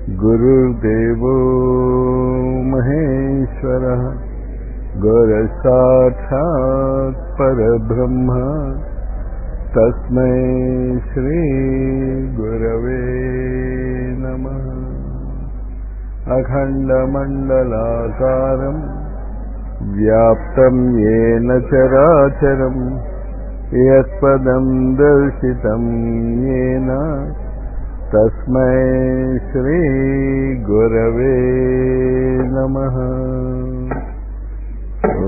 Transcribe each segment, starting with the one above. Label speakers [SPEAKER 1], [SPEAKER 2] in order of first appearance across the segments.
[SPEAKER 1] गुरुर्देवो महेश्वरः गुरसाक्षात् परब्रह्म तस्मै श्रीगुरवे नमः अखण्डमण्डलाकारम् व्याप्तं येन चराचरम् यत्पदं दर्शितं येन तस्मै श्रीगुरवे नमः ॐ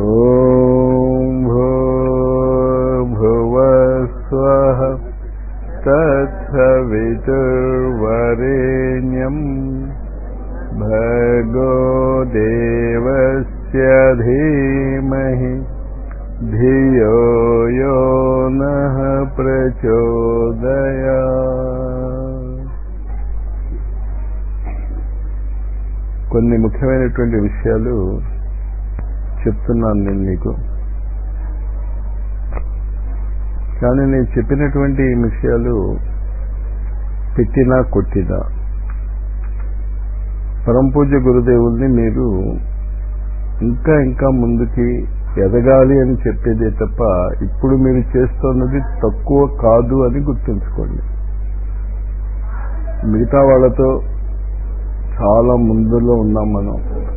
[SPEAKER 1] भूर्भुवस्वः तत्सवितुर्वरेण्यम् भर्गो देवस्य धीमहि धियो यो नः प्रचोदया కొన్ని ముఖ్యమైనటువంటి విషయాలు చెప్తున్నాను నేను మీకు కానీ నేను చెప్పినటువంటి ఈ విషయాలు పెట్టినా కొట్టినా పరంపూజ్య గురుదేవుల్ని మీరు ఇంకా ఇంకా ముందుకి ఎదగాలి అని చెప్పేదే తప్ప ఇప్పుడు మీరు చేస్తున్నది తక్కువ కాదు అని గుర్తుంచుకోండి మిగతా వాళ్ళతో చాలా ముందులో ఉన్నాం మనం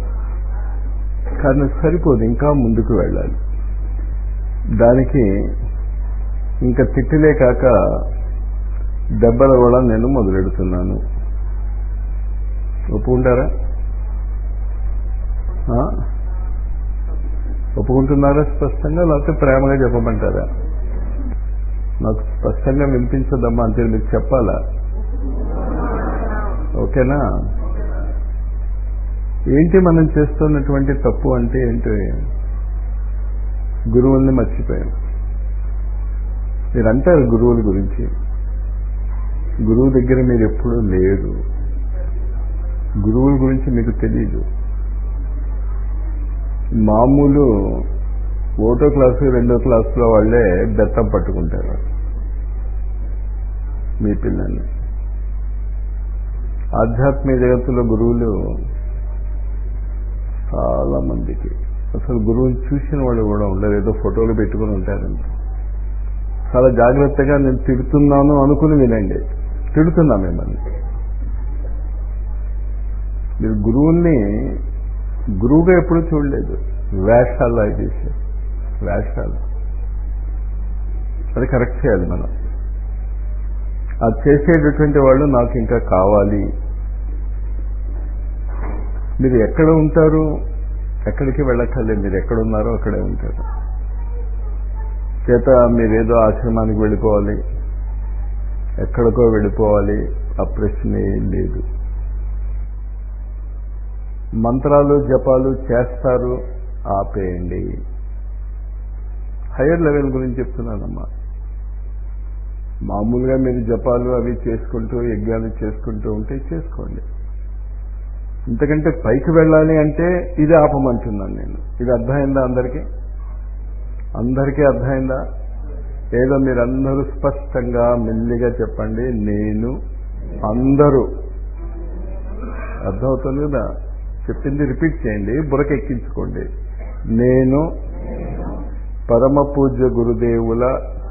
[SPEAKER 1] కానీ సరిపోదు ఇంకా ముందుకు వెళ్ళాలి దానికి ఇంకా తిట్టిలే కాక దెబ్బలు కూడా నేను మొదలెడుతున్నాను ఒప్పుకుంటారా ఒప్పుకుంటున్నారా స్పష్టంగా లేకపోతే ప్రేమగా చెప్పమంటారా నాకు స్పష్టంగా వినిపించదమ్మా అంతే మీకు చెప్పాలా ఓకేనా ఏంటి మనం చేస్తున్నటువంటి తప్పు అంటే ఏంటి గురువుల్ని మర్చిపోయాం మీరు అంటారు గురువుల గురించి గురువు దగ్గర మీరు ఎప్పుడూ లేరు గురువుల గురించి మీకు తెలియదు మామూలు ఒకటో క్లాసు రెండో క్లాసులో వాళ్ళే బెత్తం పట్టుకుంటారు మీ పిల్లల్ని ఆధ్యాత్మిక జగత్తులో గురువులు చాలా మందికి అసలు గురువుని చూసిన వాళ్ళు కూడా ఉండరు ఏదో ఫోటోలు పెట్టుకుని ఉంటారంట చాలా జాగ్రత్తగా నేను తిడుతున్నాను అనుకుని వినండి తిడుతున్నా మిమ్మల్ని మీరు గురువుల్ని గురువుగా ఎప్పుడూ చూడలేదు వేషాలు అవి చేశారు వేషాలు అది కరెక్ట్ చేయాలి మనం అది చేసేటటువంటి వాళ్ళు నాకు ఇంకా కావాలి మీరు ఎక్కడ ఉంటారు ఎక్కడికి వెళ్ళక్కర్లేదు మీరు ఎక్కడ ఉన్నారో అక్కడే ఉంటారు చేత మీరేదో ఆశ్రమానికి వెళ్ళిపోవాలి ఎక్కడికో వెళ్ళిపోవాలి ఆ ప్రశ్నే లేదు మంత్రాలు జపాలు చేస్తారు ఆపేయండి హయ్యర్ లెవెల్ గురించి చెప్తున్నానమ్మా మామూలుగా మీరు జపాలు అవి చేసుకుంటూ యజ్ఞాలు చేసుకుంటూ ఉంటే చేసుకోండి ఇంతకంటే పైకి వెళ్ళాలి అంటే ఇది ఆపమంటున్నాను నేను ఇది అర్థమైందా అందరికీ అందరికీ అర్థమైందా ఏదో మీరందరూ స్పష్టంగా మెల్లిగా చెప్పండి నేను అందరూ అర్థమవుతుంది కదా చెప్పింది రిపీట్ చేయండి బురకెక్కించుకోండి నేను పరమ పూజ్య గురుదేవుల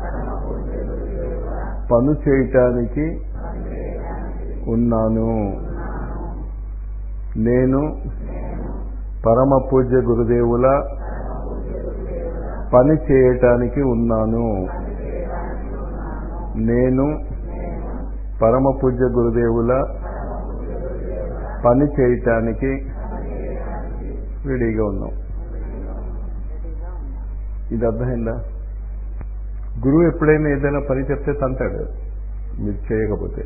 [SPEAKER 1] పను చేయటానికి ఉన్నాను నేను పరమ పూజ్య గురుదేవుల పని చేయటానికి ఉన్నాను నేను పరమ పూజ్య గురుదేవుల పని చేయటానికి రెడీగా ఉన్నాం ఇది అర్థమైందా గురువు ఎప్పుడైనా ఏదైనా పని చెప్తే తంతాడు మీరు చేయకపోతే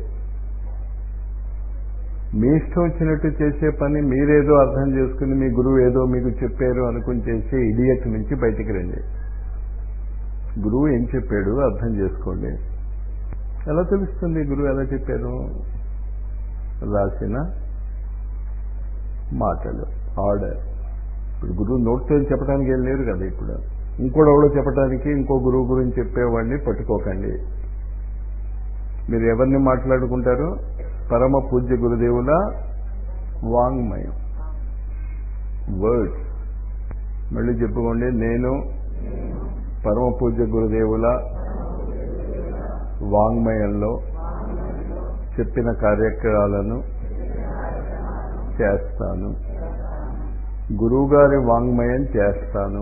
[SPEAKER 1] మీ ఇష్టం వచ్చినట్టు చేసే పని మీరేదో అర్థం చేసుకుని మీ గురువు ఏదో మీకు చెప్పారు అనుకుని చేసే ఇడియట్ నుంచి బయటికి రండి గురువు ఏం చెప్పాడు అర్థం చేసుకోండి ఎలా తెలుస్తుంది గురువు ఎలా చెప్పారు రాసిన మాటలు ఆర్డర్ ఇప్పుడు గురువు నోట్తో చెప్పడానికి ఏం లేరు కదా ఇప్పుడు ఇంకోడెవడో చెప్పడానికి ఇంకో గురువు గురించి చెప్పేవాడిని పట్టుకోకండి మీరు ఎవరిని మాట్లాడుకుంటారు పరమ పూజ్య గురుదేవుల వాంగ్మయం వర్డ్స్ మళ్ళీ చెప్పుకోండి నేను పరమ పూజ్య గురుదేవుల వాంగ్మయంలో చెప్పిన కార్యక్రమాలను చేస్తాను గురువుగారి వాంగ్మయం చేస్తాను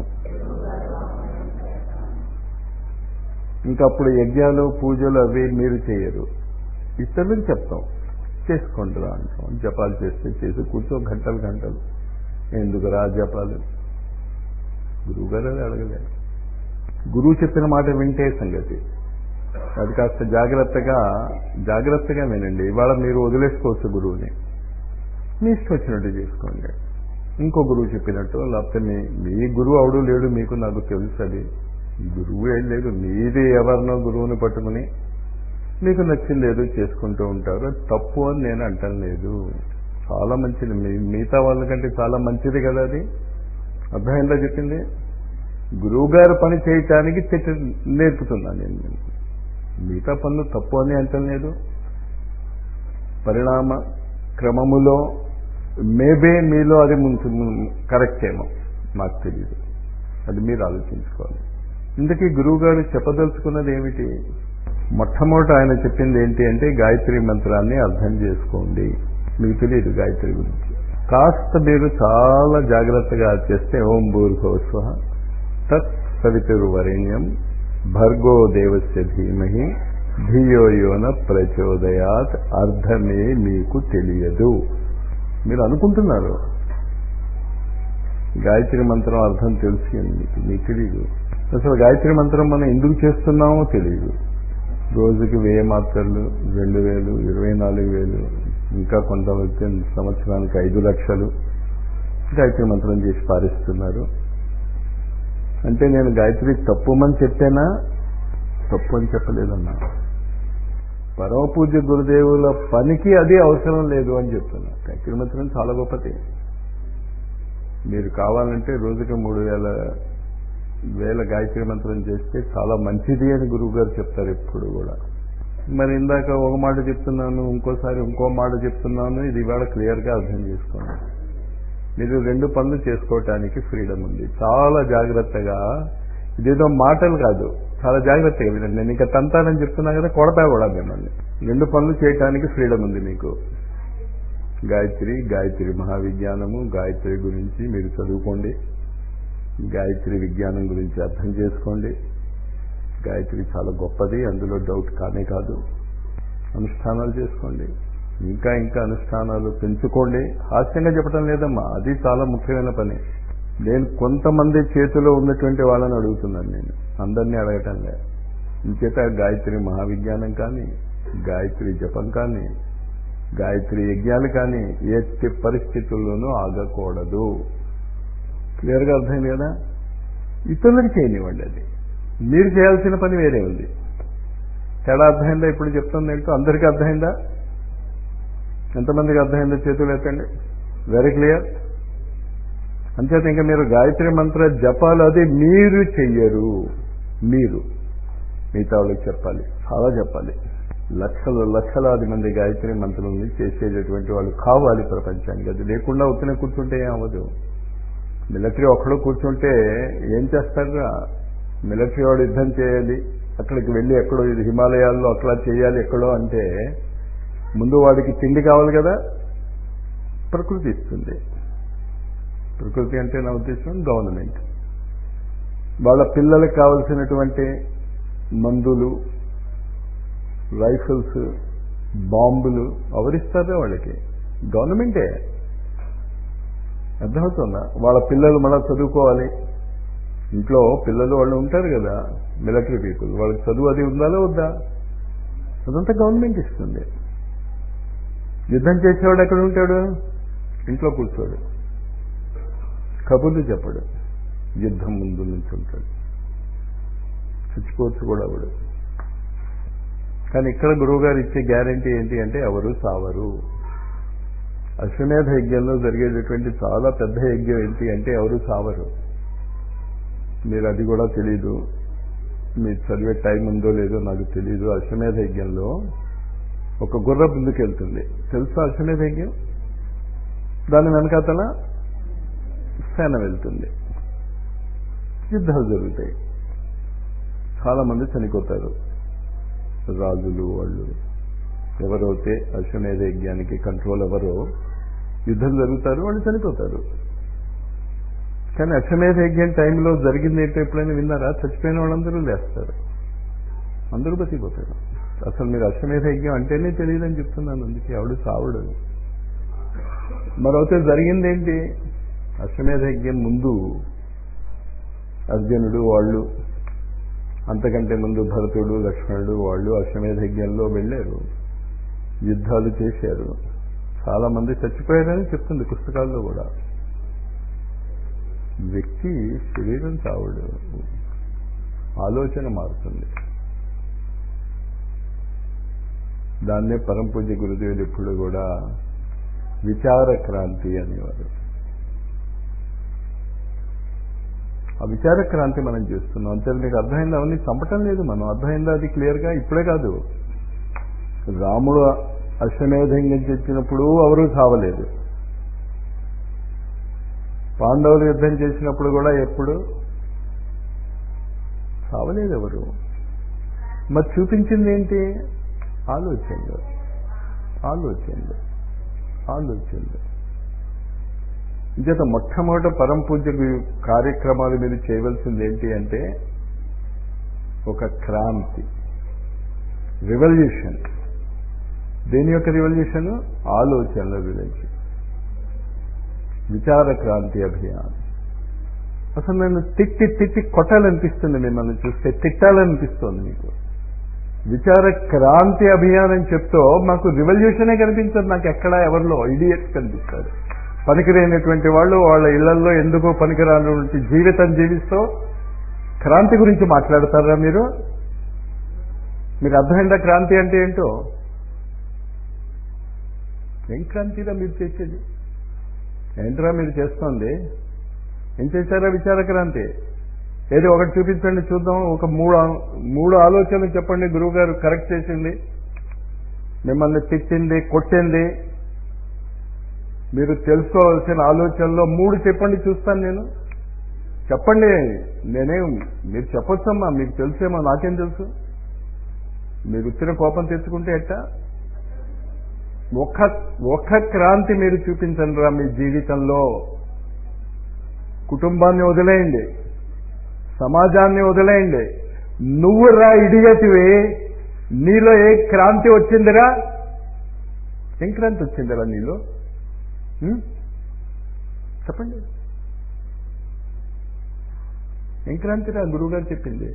[SPEAKER 1] ఇంకప్పుడు యజ్ఞాలు పూజలు అవి మీరు చేయరు ఇతరులకు చెప్తాం చేసుకోండి రా అంటాం జపాలు చేస్తే చేసి కూర్చో గంటలు గంటలు ఎందుకు రా జపాలు గురువు గారు అది అడగలేదు గురువు చెప్పిన మాట వింటే సంగతి అది కాస్త జాగ్రత్తగా జాగ్రత్తగా వినండి ఇవాళ మీరు వదిలేసుకోవచ్చు గురువుని మీ ఇష్టం వచ్చినట్టు చేసుకోండి ఇంకో గురువు చెప్పినట్టు లేకపోతే మీ మీ గురువు అవడు లేడు మీకు నాకు తెలుసు అది గురువు ఏం లేదు మీది ఎవరినో గురువుని పట్టుకుని మీకు నచ్చింది ఏదో చేసుకుంటూ ఉంటారు అది తప్పు అని నేను అంటం లేదు చాలా మంచిది మీ మిగతా వాళ్ళకంటే చాలా మంచిది కదా అది అర్థమైందా చెప్పింది గురువు గారు పని చేయటానికి చెట్టు నేర్పుతున్నాను నేను మీకు. మిగతా పనులు తప్పు అని అంటం లేదు పరిణామ క్రమములో మేబే మీలో అది ముందు కరెక్ట్ ఏమో నాకు తెలియదు అది మీరు ఆలోచించుకోవాలి ఇందుకీ గురువు గారు చెప్పదలుచుకున్నది ఏమిటి మొట్టమొదట ఆయన చెప్పింది ఏంటి అంటే గాయత్రి మంత్రాన్ని అర్థం చేసుకోండి మీకు తెలియదు గాయత్రి గురించి కాస్త మీరు చాలా జాగ్రత్తగా చేస్తే ఓం భూర్భోస్వ తత్ సవితురు వరేణ్యం భర్గో దేవస్య ధీమహి ధియో యోన ప్రచోదయాత్ అర్థమే మీకు తెలియదు మీరు అనుకుంటున్నారు గాయత్రి మంత్రం అర్థం తెలిసి అని మీకు మీకు తెలియదు అసలు గాయత్రి మంత్రం మనం ఎందుకు చేస్తున్నామో తెలియదు రోజుకి వెయ్యి మాత్రలు రెండు వేలు ఇరవై నాలుగు వేలు ఇంకా కొంత వ్యక్తి సంవత్సరానికి ఐదు లక్షలు గాయత్రి మంత్రం చేసి పారిస్తున్నారు అంటే నేను గాయత్రి తప్పుమని చెప్పానా తప్పు అని చెప్పలేదన్నా పరమ పూజ్య గురుదేవుల పనికి అది అవసరం లేదు అని చెప్తున్నా గాయత్రి మంత్రం చాలా గొప్పది మీరు కావాలంటే రోజుకి మూడు వేల వేల గాయత్రి మంత్రం చేస్తే చాలా మంచిది అని గురువు గారు చెప్తారు ఎప్పుడు కూడా మరి ఇందాక ఒక మాట చెప్తున్నాను ఇంకోసారి ఇంకో మాట చెప్తున్నాను ఇది ఇవాళ క్లియర్గా అర్థం చేసుకోండి మీరు రెండు పనులు చేసుకోవటానికి ఫ్రీడమ్ ఉంది చాలా జాగ్రత్తగా ఇదేదో మాటలు కాదు చాలా జాగ్రత్తగా వినండి నేను ఇంకా తంతానని చెప్తున్నా కదా కొడతా కూడా మిమ్మల్ని రెండు పనులు చేయటానికి ఫ్రీడమ్ ఉంది మీకు గాయత్రి గాయత్రి మహావిజ్ఞానము గాయత్రి గురించి మీరు చదువుకోండి గాయత్రి విజ్ఞానం గురించి అర్థం చేసుకోండి గాయత్రి చాలా గొప్పది అందులో డౌట్ కానే కాదు అనుష్ఠానాలు చేసుకోండి ఇంకా ఇంకా అనుష్ఠానాలు పెంచుకోండి హాస్యంగా చెప్పడం లేదమ్మా అది చాలా ముఖ్యమైన పని నేను కొంతమంది చేతిలో ఉన్నటువంటి వాళ్ళని అడుగుతున్నాను నేను అందరినీ అడగటం లేదు ఇంచేత గాయత్రి మహావిజ్ఞానం కానీ గాయత్రి జపం కానీ గాయత్రి యజ్ఞాలు కానీ ఎట్టి పరిస్థితుల్లోనూ ఆగకూడదు క్లియర్గా అర్థమైంది కదా ఇతరులకు చేయనివ్వండి అది మీరు చేయాల్సిన పని వేరే ఉంది తేడా అర్థమైందా ఇప్పుడు చెప్తుంది ఏంటో అందరికీ అర్థమైందా ఎంతమందికి అర్థమైందో చేతులు ఎత్తండి వెరీ క్లియర్ అంచేత ఇంకా మీరు గాయత్రి మంత్ర జపాలు అది మీరు చెయ్యరు మీరు మిగతా వాళ్ళకి చెప్పాలి చాలా చెప్పాలి లక్షల లక్షలాది మంది గాయత్రి మంత్రుల్ని చేసేటటువంటి వాళ్ళు కావాలి ప్రపంచానికి అది లేకుండా ఉత్తిన కూర్చుంటే ఏం అవ్వదు మిలిటరీ ఒక్కడు కూర్చుంటే ఏం చేస్తారా మిలిటరీ వాడు యుద్ధం చేయాలి అక్కడికి వెళ్ళి ఎక్కడో ఇది హిమాలయాల్లో అట్లా చేయాలి ఎక్కడో అంటే ముందు వాడికి తిండి కావాలి కదా ప్రకృతి ఇస్తుంది ప్రకృతి అంటే నా ఉద్దేశం గవర్నమెంట్ వాళ్ళ పిల్లలకు కావలసినటువంటి మందులు రైఫిల్స్ బాంబులు ఎవరిస్తారో వాళ్ళకి గవర్నమెంటే అర్థమవుతుందా వాళ్ళ పిల్లలు మళ్ళీ చదువుకోవాలి ఇంట్లో పిల్లలు వాళ్ళు ఉంటారు కదా మిలిటరీ పీపుల్ వాళ్ళకి చదువు అది ఉందా వద్దా అదంతా గవర్నమెంట్ ఇస్తుంది యుద్ధం చేసేవాడు ఎక్కడ ఉంటాడు ఇంట్లో కూర్చోడు కబుర్లు చెప్పడు యుద్ధం ముందు నుంచి ఉంటాడు చచ్చిపోవచ్చు కూడా అవడు కానీ ఇక్కడ గురువుగారు ఇచ్చే గ్యారంటీ ఏంటి అంటే ఎవరు సావరు అశ్వమేధ యజ్ఞంలో జరిగేటటువంటి చాలా పెద్ద యజ్ఞం ఏంటి అంటే ఎవరు సావరు మీరు అది కూడా తెలీదు మీరు చదివే టైం ఉందో లేదో నాకు తెలీదు అశ్వమేధ యజ్ఞంలో ఒక గుర్ర ముందుకెళ్తుంది తెలుసా అశ్వమేధ యజ్ఞం దాని వెనకాతల సేన వెళ్తుంది యుద్ధాలు జరుగుతాయి చాలా మంది చనిపోతారు రాజులు వాళ్ళు ఎవరైతే అశ్వమేధ యజ్ఞానికి కంట్రోల్ ఎవరో యుద్ధం జరుగుతారు వాళ్ళు చనిపోతారు కానీ అశ్వమేధ యజ్ఞం టైంలో జరిగింది ఏంటో ఎప్పుడైనా విన్నారా చచ్చిపోయిన వాళ్ళందరూ లేస్తారు అందరూ బతికిపోతారు అసలు మీరు అశ్వమేధ యజ్ఞం అంటేనే తెలియదని చెప్తున్నాను అందుకే ఆవిడ సావుడు మరొకటి జరిగింది ఏంటి అశ్వమేధ యజ్ఞం ముందు అర్జునుడు వాళ్ళు అంతకంటే ముందు భరతుడు లక్ష్మణుడు వాళ్ళు అశ్వమేధ యజ్ఞంలో వెళ్ళారు యుద్ధాలు చేశారు చాలా మంది చచ్చిపోయారని చెప్తుంది పుస్తకాల్లో కూడా వ్యక్తి శరీరం చావుడు ఆలోచన మారుతుంది దాన్నే పరంపూజ్య గురుదేవులు ఎప్పుడు కూడా విచార క్రాంతి అనేవారు ఆ విచార క్రాంతి మనం చేస్తున్నాం అంతే మీకు అర్థమైందా అవన్నీ చంపటం లేదు మనం అర్థమైందా అది క్లియర్గా ఇప్పుడే కాదు రాముడు అశ్వమేధంగా చెప్పినప్పుడు ఎవరూ చావలేదు పాండవులు యుద్ధం చేసినప్పుడు కూడా ఎప్పుడు చావలేదు ఎవరు మరి చూపించింది ఏంటి ఆలోచనలు ఆలోచనలు ఆలోచనలు ఇంచేత మొట్టమొదట పరంపూజ్య కార్యక్రమాలు మీరు చేయవలసింది ఏంటి అంటే ఒక క్రాంతి రివల్యూషన్ దేని యొక్క రివల్యూషన్ ఆలోచనల రివల్యూషన్ విచార క్రాంతి అభియాన్ అసలు నేను తిట్టి తిట్టి కొట్టాలనిపిస్తుంది మిమ్మల్ని చూస్తే తిట్టాలనిపిస్తోంది మీకు విచార క్రాంతి అభియాన్ అని చెప్తూ మాకు రివల్యూషనే కనిపించదు నాకు ఎక్కడా ఎవరిలో ఇడియట్స్ కనిపిస్తారు పనికిరైనటువంటి వాళ్ళు వాళ్ళ ఇళ్లలో ఎందుకో పనికిరానటువంటి జీవితం జీవిస్తూ క్రాంతి గురించి మాట్లాడతారా మీరు మీకు అర్థమైందా క్రాంతి అంటే ఏంటో ఏం క్రాంతిరా మీరు చేసేది ఏంట్రా మీరు చేస్తోంది ఏం చేశారా విచార క్రాంతి ఏది ఒకటి చూపించండి చూద్దాం ఒక మూడు మూడు ఆలోచనలు చెప్పండి గురువు గారు కరెక్ట్ చేసింది మిమ్మల్ని తిట్టింది కొట్టింది మీరు తెలుసుకోవాల్సిన ఆలోచనలో మూడు చెప్పండి చూస్తాను నేను చెప్పండి నేనేం మీరు చెప్పొచ్చమ్మా మీకు తెలుసేమో నాకేం తెలుసు మీరు వచ్చిన కోపం తెచ్చుకుంటే ఎట్టా ఒక్క ఒక్క క్రాంతి మీరు చూపించండి రా మీ జీవితంలో కుటుంబాన్ని వదిలేయండి సమాజాన్ని వదిలేయండి నువ్వు రా ఇడియటివి నీలో ఏ క్రాంతి వచ్చిందిరా ఏం క్రాంతి వచ్చిందిరా నీలో చెప్పండి ఏం క్రాంతిరా గురువుగారు చెప్పింది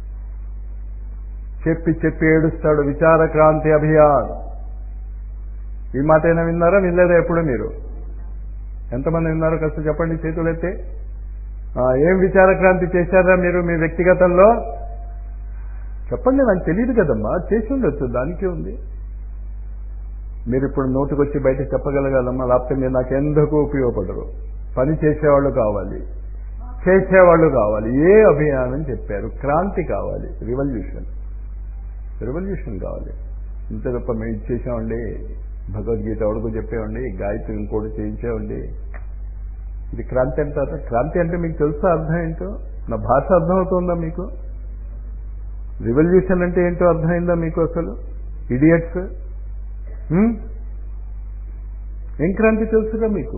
[SPEAKER 1] చెప్పి చెప్పి ఏడుస్తాడు విచార క్రాంతి అభియాన్ ఈ మాట అయినా విన్నారా వినలేదా ఎప్పుడు మీరు ఎంతమంది విన్నారో కాస్త చెప్పండి చేతులెత్తే ఏం విచార క్రాంతి చేశారా మీరు మీ వ్యక్తిగతంలో చెప్పండి నాకు తెలియదు కదమ్మా చేసి ఉండొచ్చు దానికే ఉంది మీరు ఇప్పుడు నోటుకొచ్చి బయట చెప్పగలగాలమ్మా లేకపోతే మీరు నాకు ఎందుకు ఉపయోగపడరు పని చేసేవాళ్ళు కావాలి చేసేవాళ్ళు కావాలి ఏ అభియానం చెప్పారు క్రాంతి కావాలి రివల్యూషన్ రివల్యూషన్ కావాలి ఇంత తప్ప మేము ఇచ్చేసామండి భగవద్గీత ఎవడికో చెప్పేవండి గాయత్రి ఇంకోటి చేయించేవండి ఇది క్రాంతి అంటారా క్రాంతి అంటే మీకు తెలుసా అర్థం ఏంటో నా భాష అర్థమవుతుందా మీకు రివల్యూషన్ అంటే ఏంటో అర్థమైందా మీకు అసలు ఇడియట్స్ ఏం క్రాంతి తెలుసుగా మీకు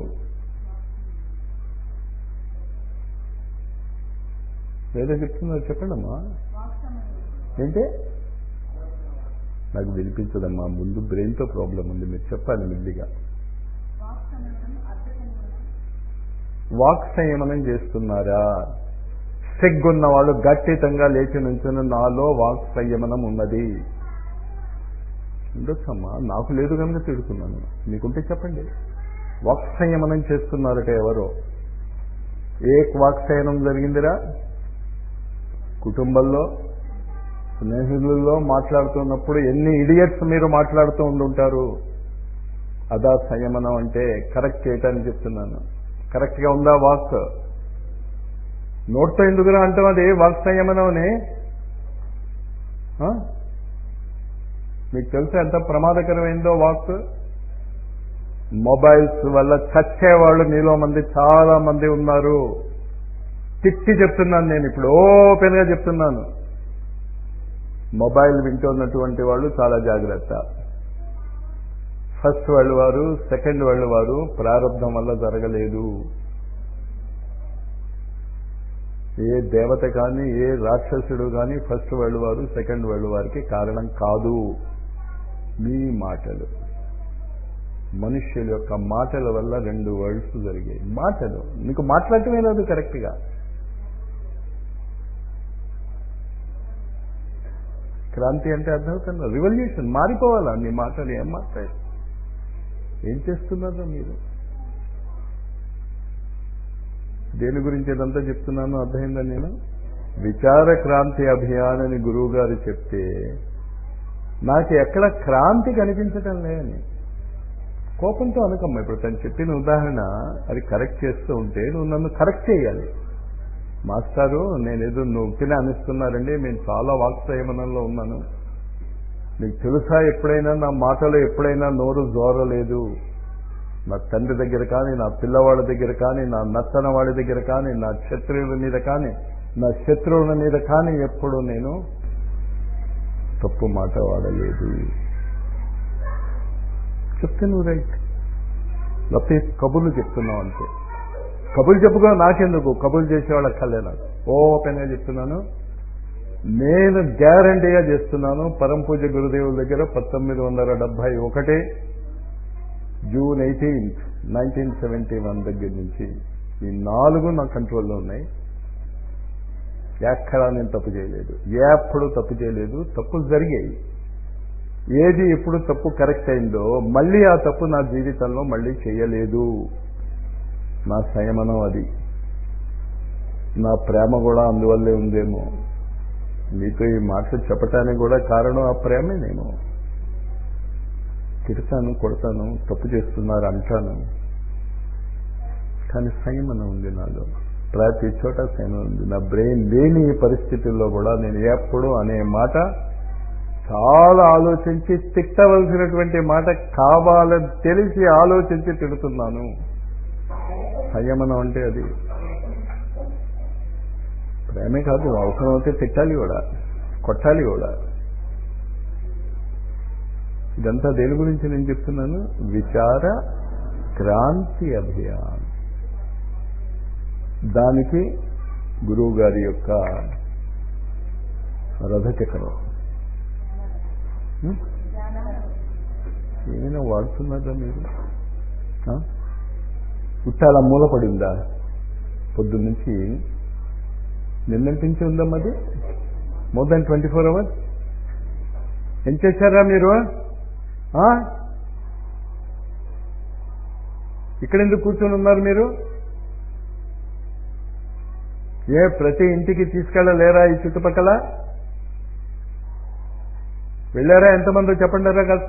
[SPEAKER 1] ఏదో చెప్తున్నారు చెప్పండమ్మా ఏంటి నాకు వినిపించదమ్మా ముందు బ్రెయిన్తో ప్రాబ్లం ఉంది మీరు చెప్పాలి మెల్లిగా వాక్ సంయమనం చేస్తున్నారా సిగ్గున్న వాళ్ళు గట్టితంగా లేచి నుంచుని నాలో వాక్ సంయమనం ఉన్నది ఉండొచ్చమ్మా నాకు లేదు కనుక తిడుతున్నాను మీకుంటే చెప్పండి వాక్ సంయమనం చేస్తున్నారట ఎవరో ఏ వాక్ సంయమనం జరిగిందిరా కుటుంబంలో స్నేహితుల్లో మాట్లాడుతున్నప్పుడు ఎన్ని ఇడియట్స్ మీరు మాట్లాడుతూ ఉండుంటారు అదా సంయమనం అంటే కరెక్ట్ చేయటానికి చెప్తున్నాను కరెక్ట్గా ఉందా వాక్ నోట్తో ఎందుకురా అంటాం అది వాక్ సంయమనం అని మీకు తెలుసా ఎంత ప్రమాదకరమైందో వాక్ మొబైల్స్ వల్ల చచ్చేవాళ్ళు మీలో మంది చాలా మంది ఉన్నారు తిట్టి చెప్తున్నాను నేను ఇప్పుడు ఓపెన్ గా చెప్తున్నాను మొబైల్ వింటున్నటువంటి వాళ్ళు చాలా జాగ్రత్త ఫస్ట్ వరల్డ్ వారు సెకండ్ వరల్డ్ వారు ప్రారంభం వల్ల జరగలేదు ఏ దేవత కానీ ఏ రాక్షసుడు కానీ ఫస్ట్ వరల్డ్ వారు సెకండ్ వరల్డ్ వారికి కారణం కాదు మీ మాటలు మనుష్యుల యొక్క మాటల వల్ల రెండు వరల్డ్స్ జరిగాయి మాటలు నీకు మాట్లాడటమే లేదు కరెక్ట్గా క్రాంతి అంటే అర్థమవుతుందా రివల్యూషన్ మారిపోవాలా నీ మాటలు ఏం మాట్లాడు ఏం చేస్తున్నారో మీరు దేని గురించి ఇదంతా చెప్తున్నానో అర్థమైందా నేను విచార క్రాంతి అభియాన్ అని గురువు గారు చెప్తే నాకు ఎక్కడ క్రాంతి కనిపించటం లేదని కోపంతో అనుకమ్మ ఇప్పుడు తను చెప్పిన ఉదాహరణ అది కరెక్ట్ చేస్తూ ఉంటే నువ్వు నన్ను కరెక్ట్ చేయాలి మాస్టారు నేనేదో నొప్పినే అనిస్తున్నారండి నేను చాలా వాక్సయమనంలో ఉన్నాను నీకు తెలుసా ఎప్పుడైనా నా మాటలో ఎప్పుడైనా నోరు జోరలేదు నా తండ్రి దగ్గర కానీ నా పిల్లవాడి దగ్గర కానీ నా నత్తన వాడి దగ్గర కానీ నా శత్రువుల మీద కానీ నా శత్రువుల మీద కానీ ఎప్పుడు నేను తప్పు మాట వాడలేదు చెప్తే నువ్వు రైట్ లేకపోతే కబుర్లు చెప్తున్నావు అంతే కబుర్లు చెప్పుకో నాకెందుకు కబుర్లు చేసేవాళ్ళు అక్కర్లే నాకు ఓపెన్గా చెప్తున్నాను నేను గ్యారంటీగా చేస్తున్నాను పరం పూజ గురుదేవుల దగ్గర పంతొమ్మిది వందల డెబ్బై ఒకటి June eighteenth nineteen seventy one దగ్గర నుంచి ఈ నాలుగు నా కంట్రోల్లో ఉన్నాయి ఎక్కడా నేను తప్పు చేయలేదు ఎప్పుడు తప్పు చేయలేదు తప్పులు జరిగాయి ఏది ఎప్పుడు తప్పు కరెక్ట్ అయిందో మళ్ళీ ఆ తప్పు నా జీవితంలో మళ్ళీ చేయలేదు నా సంయమనం అది నా ప్రేమ కూడా అందువల్లే ఉందేమో మీతో ఈ మాటలు చెప్పటానికి కూడా కారణం ఆ ప్రేమేనేమో తిడతాను కొడతాను తప్పు చేస్తున్నారు అంటాను కానీ సంయమనం ఉంది నాలో ప్రతి చోట సంయమనం ఉంది నా బ్రెయిన్ లేని పరిస్థితుల్లో కూడా నేను ఎప్పుడు అనే మాట చాలా ఆలోచించి తిట్టవలసినటువంటి మాట కావాలని తెలిసి ఆలోచించి తిడుతున్నాను సంయమనం అంటే అది ప్రేమే కాదు అవసరమైతే తిట్టాలి కూడా కొట్టాలి కూడా ఇదంతా దేని గురించి నేను చెప్తున్నాను విచార క్రాంతి అభియాన్ దానికి గురువు గారి యొక్క రథచక్రం ఏమైనా వాడుతున్నారా మీరు ఉట్టాల మూలపడిందా పొద్దున్నుంచి నిన్నటి నుంచి ఉందమ్మా అది more than twenty four hours ఏం చేశారా మీరు ఇక్కడ ఎందుకు కూర్చొని ఉన్నారు మీరు ఏ ప్రతి ఇంటికి తీసుకెళ్ళలేరా ఈ చుట్టుపక్కల వెళ్ళారా ఎంతమంది చెప్పండారా కాస్త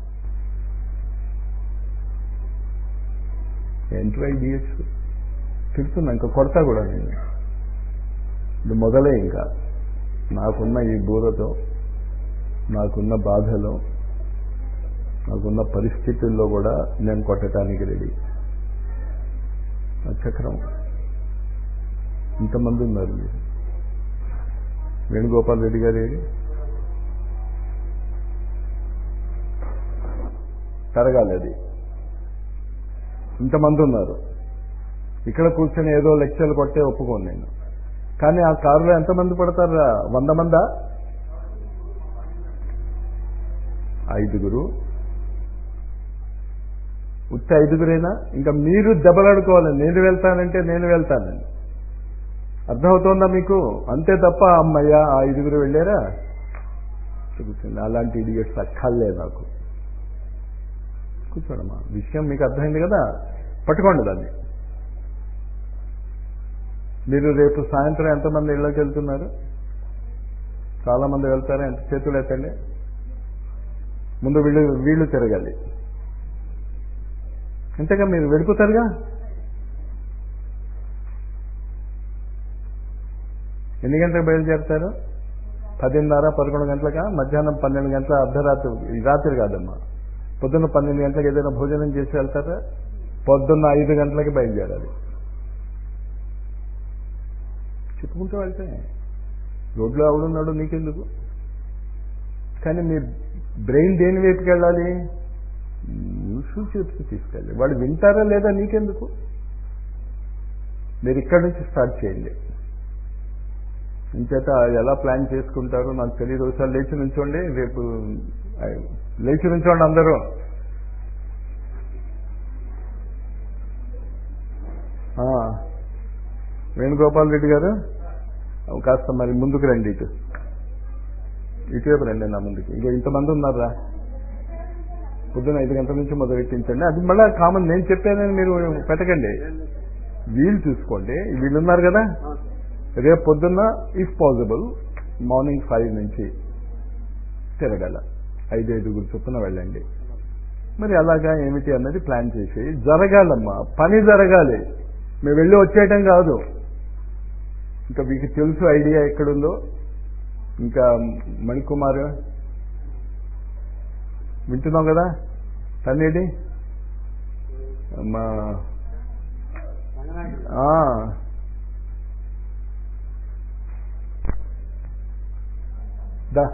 [SPEAKER 1] ఎంట్రై డిఎస్ తిడుతున్నా ఇంకా కొడతా కూడా నేను ఇది మొదలే ఇంకా నాకున్న ఈ బూరతో నాకున్న బాధలో నాకున్న పరిస్థితుల్లో కూడా నేను కొట్టడానికి రెడీ చక్రం ఇంతమంది ఉన్నారు మీరు వేణుగోపాల్ రెడ్డి గారు ఏది తరగాలి అది ఇంతమంది ఉన్నారు ఇక్కడ కూర్చొని ఏదో లెక్చర్లు కొట్టే ఒప్పుకోను నేను కానీ ఆ కారులో ఎంతమంది పడతారా వంద మందా ఐదుగురు ఉత్త ఐదుగురేనా ఇంకా మీరు దెబ్బలాడుకోవాలి నేను వెళ్తానంటే నేను వెళ్తానని అర్థమవుతోందా మీకు అంతే తప్ప అమ్మయ్య ఆ ఐదుగురు వెళ్ళారా చెబుతుంది అలాంటి ఇడియట్స్ అక్కర్లే నాకు కూర్చోడమ్మా విషయం మీకు అర్థమైంది కదా పట్టుకోండి దాన్ని మీరు రేపు సాయంత్రం ఎంతమంది ఇళ్ళకి వెళ్తున్నారు చాలా మంది వెళ్తారా ఎంత చేతులు ఎత్తండి ముందు వీళ్ళు వీళ్ళు తిరగాలి అంతేగా మీరు వెళ్ళిపోతారుగా ఎన్ని గంటలకు బయలుదేరుతారు పదిన్నర పదకొండు గంటలకా మధ్యాహ్నం పన్నెండు గంటల అర్ధరాత్రి రాత్రి కాదమ్మా పొద్దున్న పన్నెండు గంటలకు ఏదైనా భోజనం చేసి వెళ్తారా పొద్దున్న ఐదు గంటలకి బయలుదేరాలి చెప్పుకుంటూ వెళ్తే రోడ్లో ఎవడున్నాడు నీకెందుకు కానీ మీ బ్రెయిన్ దేని వైపుకి వెళ్ళాలి న్యూస్ చేతికి తీసుకెళ్ళి వాడు వింటారా లేదా నీకెందుకు మీరు ఇక్కడి నుంచి స్టార్ట్ చేయండి ఇంచేత ఎలా ప్లాన్ చేసుకుంటారో నాకు తెలియదు ఒకసారి లేచి నుంచోండి రేపు లేచి నుంచోండి అందరూ ఆ, వేణుగోపాల్ రెడ్డి గారు కాస్త మరి ముందుకు రండి ఇటు ఇటువైపు రండి నా ముందుకి ఇంకా ఇంతమంది ఉన్నారా పొద్దున ఐదు గంటల నుంచి మొదలెట్టించండి అది మళ్ళీ కామన్ నేను చెప్పానని మీరు పెట్టకండి వీలు చూసుకోండి వీళ్ళు ఉన్నారు కదా రేపు పొద్దున్న ఇఫ్ పాసిబుల్ మార్నింగ్ ఫైవ్ నుంచి తిరగల ఐదు ఐదుగురు చొప్పున వెళ్ళండి మరి అలాగా ఏమిటి అన్నది ప్లాన్ చేసి జరగాలమ్మా పని జరగాలి మేము వెళ్ళి వచ్చేయటం కాదు ఇంకా మీకు తెలుసు ఐడియా ఎక్కడుందో ఇంకా మణికుమార్ వింటున్నాం కదా తన్నేడి మా ఆ, దా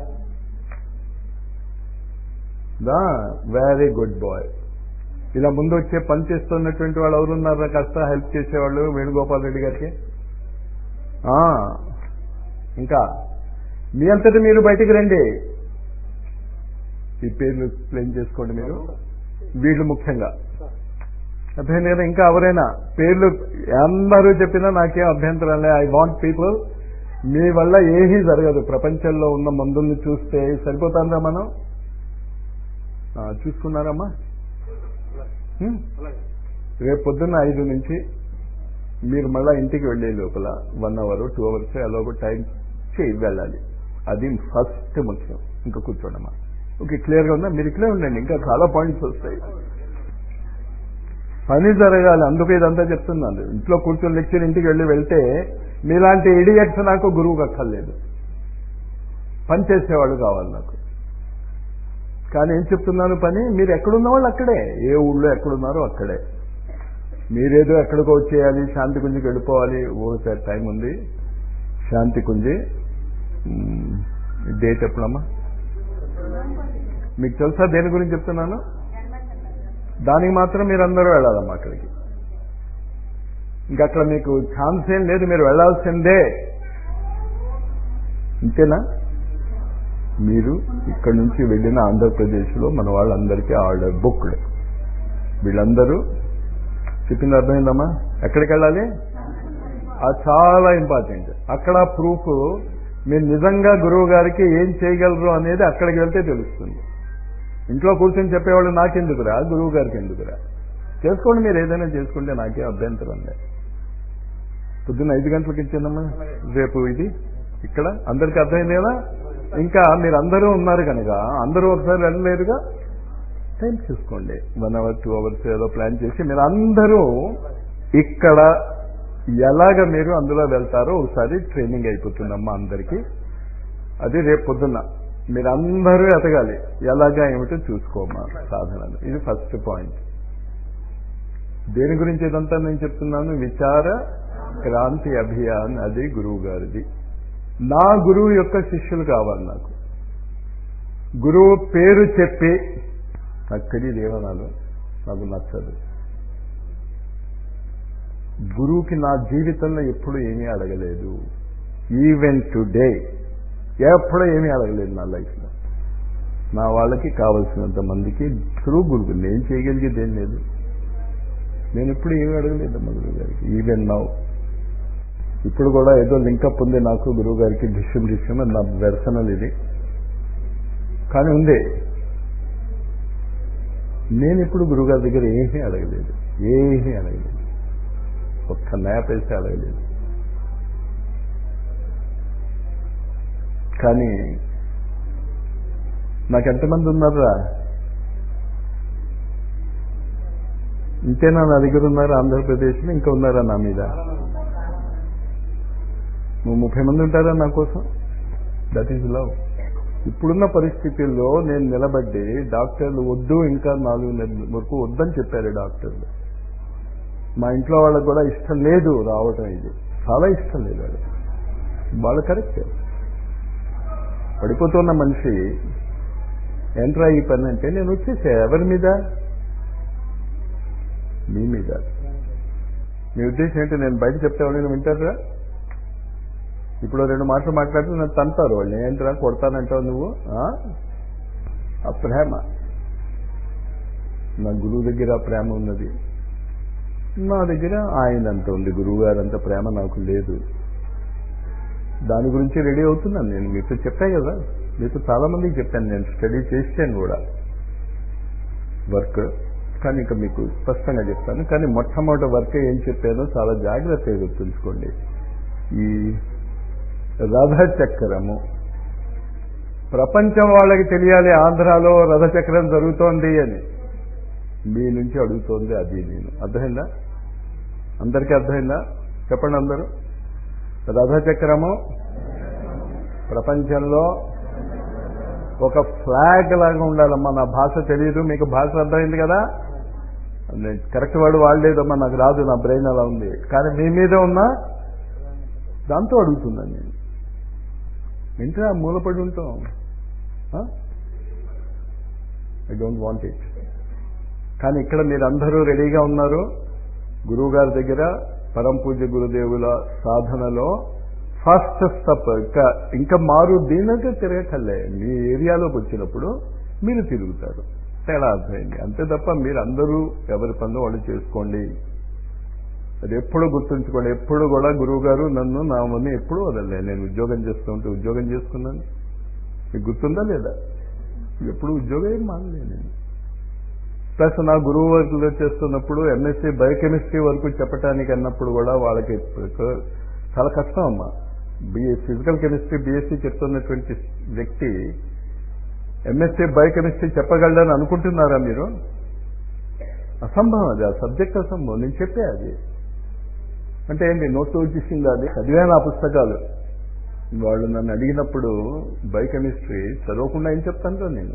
[SPEAKER 1] దా వెరీ గుడ్ బాయ్ ఇలా ముందు వచ్చే పని చేస్తున్నటువంటి వాళ్ళు ఎవరున్నారా కాస్త హెల్ప్ చేసేవాళ్ళు వేణుగోపాల్ రెడ్డి గారికి ఆ, ఇంకా మీ అంతటి మీరు బయటికి రండి ఈ పేర్లు ఎక్స్ప్లెయిన్ చేసుకోండి మీరు వీళ్ళు ముఖ్యంగా అభ్యంతరం లేదా ఇంకా ఎవరైనా పేర్లు అందరూ చెప్పినా నాకేం అభ్యంతరం లే ఐ వాంట్ పీపుల్ మీ వల్ల ఏమీ జరగదు ప్రపంచంలో ఉన్న మందుల్ని చూస్తే సరిపోతుందా మనం ఆ, చూసుకున్నారమ్మా హ్మ్? రేపు పొద్దున్న ఐదు నుంచి మీరు మళ్ళా ఇంటికి వెళ్ళే లోపల వన్ అవర్ టూ అవర్స్ అలాగో టైం చేయి వెళ్ళాలి అది ఫస్ట్ ముఖ్యం ఇంకా కూర్చోండమ్మా ఓకే క్లియర్గా ఉందా మీరు ఇక్కడే ఉండండి ఇంకా చాలా పాయింట్స్ వస్తాయి పని జరగాలి అందుకే ఇదంతా చెప్తున్నాను ఇంట్లో కూర్చొని లెక్చర్ ఇంటికి వెళ్ళి వెళ్తే మీలాంటి ఇడియట్స్ నాకు గురువుకి అక్కర్లేదు పని చేసేవాళ్ళు కావాలి నాకు కానీ ఏం చెప్తున్నాను పని మీరు ఎక్కడున్న వాళ్ళు అక్కడే ఏ ఊళ్ళో ఎక్కడున్నారో అక్కడే మీరేదో ఎక్కడికో వచ్చేయాలి శాంతి కుంజికి వెళ్ళిపోవాలి ఓసారి టైం ఉంది శాంతి కుంజి మ్, డేట్ ఎప్పుడమ్మా మీకు తెలుసా దేని గురించి చెప్తున్నాను దానికి మాత్రం మీరు అందరూ వెళ్ళాలమ్మా అక్కడికి ఇంకా అక్కడ మీకు ఛాన్స్ ఏం లేదు మీరు వెళ్ళాల్సిందే ఇంతేనా మీరు ఇక్కడ నుంచి వెళ్ళిన ఆంధ్రప్రదేశ్లో మన వాళ్ళందరికీ ఆర్డర్ బుక్డ్ వీళ్ళందరూ చెప్పింది అర్థమైందమ్మా ఎక్కడికి వెళ్ళాలి అది చాలా ఇంపార్టెంట్ అక్కడ ప్రూఫ్ మీరు నిజంగా గురువు గారికి ఏం చేయగలరు అనేది అక్కడికి వెళ్తే తెలుస్తుంది ఇంట్లో కూర్చొని చెప్పేవాళ్ళు నాకెందుకురా గురువు గారికి ఎందుకురా చేసుకోండి మీరు ఏదైనా చేసుకుంటే నాకే అభ్యంతరం లేదు పొద్దున్న ఐదు గంటలకు ఇచ్చిందమ్మా రేపు ఇది ఇక్కడ అందరికి అర్థమైంది కదా ఇంకా మీరు అందరూ ఉన్నారు కనుక అందరూ ఒకసారి వెళ్ళలేరుగా టైం చూసుకోండి వన్ అవర్ టూ అవర్స్ ఏదో ప్లాన్ చేసి మీరు అందరూ ఇక్కడ ఎలాగ మీరు అందులో వెళ్తారో ఒకసారి ట్రైనింగ్ అయిపోతుందమ్మా అందరికీ అది రేపు పొద్దున్న మీరు అందరూ ఎతగాలి ఎలాగా ఏమిటో చూసుకోమ్మా సాధనలు ఇది ఫస్ట్ పాయింట్ దేని గురించి ఇదంతా నేను చెప్తున్నాను విచార క్రాంతి అభియాన్ అది గురువు గారిది నా గురువు యొక్క శిష్యులు కావాలి నాకు గురువు పేరు చెప్పి నాకు తెలియదు ఏమనాలో నాకు నచ్చదు గురువుకి నా జీవితంలో ఎప్పుడు ఏమీ అడగలేదు ఈవెన్ టుడే ఎప్పుడూ ఏమీ అడగలేదు నా లైఫ్లో నా వాళ్ళకి కావలసినంత మందికి త్రూ గురువు నేను చేయగలిగేది ఏం లేదు నేను ఎప్పుడు ఏమీ అడగలేదు అమ్మ గురువు గారికి ఈవెన్ నౌ ఇప్పుడు కూడా ఏదో లింకప్ ఉంది నాకు గురువు గారికి డిష్యం డిష్యం అని నా వెర్సనల్ ఇది కానీ ఉంది నేను ఇప్పుడు గురువుగారి దగ్గర ఏమీ అడగలేదు ఏమీ అడగలేదు ఒక్క నయా పైసే అడగలేదు కానీ నాకు ఎంతమంది ఉన్నారా ఇంతేనా నా దగ్గర ఉన్నారు ఆంధ్రప్రదేశ్లో ఇంకా ఉన్నారా నా మీద నువ్వు ముప్పై మంది ఉంటారా నా కోసం దట్ ఈజ్ లవ్ ఇప్పుడున్న పరిస్థితుల్లో నేను నిలబడి డాక్టర్లు వద్దు ఇంకా నాలుగు నెలల వరకు వద్దని చెప్పారు డాక్టర్లు మా ఇంట్లో వాళ్ళకి కూడా ఇష్టం లేదు రావటం ఇది చాలా ఇష్టం లేదు వాళ్ళకి వాళ్ళు కరెక్ట్ పడిపోతున్న మనిషి ఏంట్రా ఈ పని అంటే నేను వచ్చేసా ఎవరి మీద మీ మీద మీ ఉద్దేశం ఏంటి నేను బయట చెప్తే ఎవరైనా వింటారా ఇప్పుడు రెండు మాటలు మాట్లాడితే నన్ను తంటారు వాళ్ళు ఏంట్రా కొడతానంటావు నువ్వు ఆ? ఆ ప్రేమ నా గురువు దగ్గర ఆ ప్రేమ ఉన్నది నా దగ్గర ఆయన అంత ఉంది గురువు గారు అంత ప్రేమ నాకు లేదు దాని గురించి రెడీ అవుతున్నాను నేను మీతో చెప్పాను కదా మీతో చాలా మందికి చెప్పాను నేను స్టడీ చేసాను కూడా వర్క్ కానీ ఇంకా మీకు స్పష్టంగా చెప్తాను కానీ మొట్టమొదటి వర్క్ ఏం చెప్పానో చాలా జాగ్రత్తగా గుర్తుంచుకోండి ఈ రథచక్రము ప్రపంచం వాళ్ళకి తెలియాలి ఆంధ్రాలో రథచక్రం జరుగుతోంది అని మీ నుంచి అడుగుతోంది అది నేను అర్థమైందా అందరికీ అర్థమైందా చెప్పండి అందరూ రథచక్రము ప్రపంచంలో ఒక ఫ్లాగ్ లాగా ఉండాలమ్మా నా భాష తెలియదు మీకు భాష అర్థమైంది కదా నేను కరెక్ట్ వాడు వాడలేదమ్మా నాకు రాదు నా బ్రెయిన్ అలా ఉంది కానీ మీ మీద ఉన్న దాంతో అడుగుతున్నాను నేను ఇంట్లో మూలపడి ఉంటాం ఐ డోంట్ వాంట్ ఇట్ కానీ ఇక్కడ మీరు అందరూ రెడీగా ఉన్నారు గురువు గారి దగ్గర పరం పూజ్య గురుదేవుల సాధనలో ఫస్ట్ స్టెప్ ఇంకా ఇంకా మారు దీనికే తిరగకల్లే మీ ఏరియాలోకి వచ్చినప్పుడు మీరు తిరుగుతారు తేడా అర్థమైంది అంతే తప్ప మీరు అందరూ ఎవరి పనులు వాళ్ళు చేసుకోండి అది ఎప్పుడు గుర్తుంచుకోండి ఎప్పుడు కూడా గురువు గారు నన్ను నా మమ్మీ ఎప్పుడు వదలలే నేను ఉద్యోగం చేస్తూ ఉంటే ఉద్యోగం చేసుకున్నాను మీకు గుర్తుందా లేదా ఎప్పుడు ఉద్యోగం ఏం మానలే నేను ప్లస్ నా గురువు వర్క్లో చేస్తున్నప్పుడు ఎంఎస్సీ బయోకెమిస్ట్రీ వరకు చెప్పడానికి అన్నప్పుడు కూడా వాళ్ళకి చాలా కష్టం అమ్మా బిఏ ఫిజికల్ కెమిస్ట్రీ బీఎస్సీ చెప్తున్నటువంటి వ్యక్తి ఎంఎస్సీ బయోకెమిస్ట్రీ చెప్పగలడని అనుకుంటున్నారా మీరు అసంభవం అది ఆ సబ్జెక్ట్ అసంభవం నేను చెప్పే అది అంటే ఏంటి నోట్ వచ్చేసింది అది చదివాను ఆ పుస్తకాలు వాళ్ళు నన్ను అడిగినప్పుడు బయోకెమిస్ట్రీ చదవకుండా ఏం చెప్తాను నేను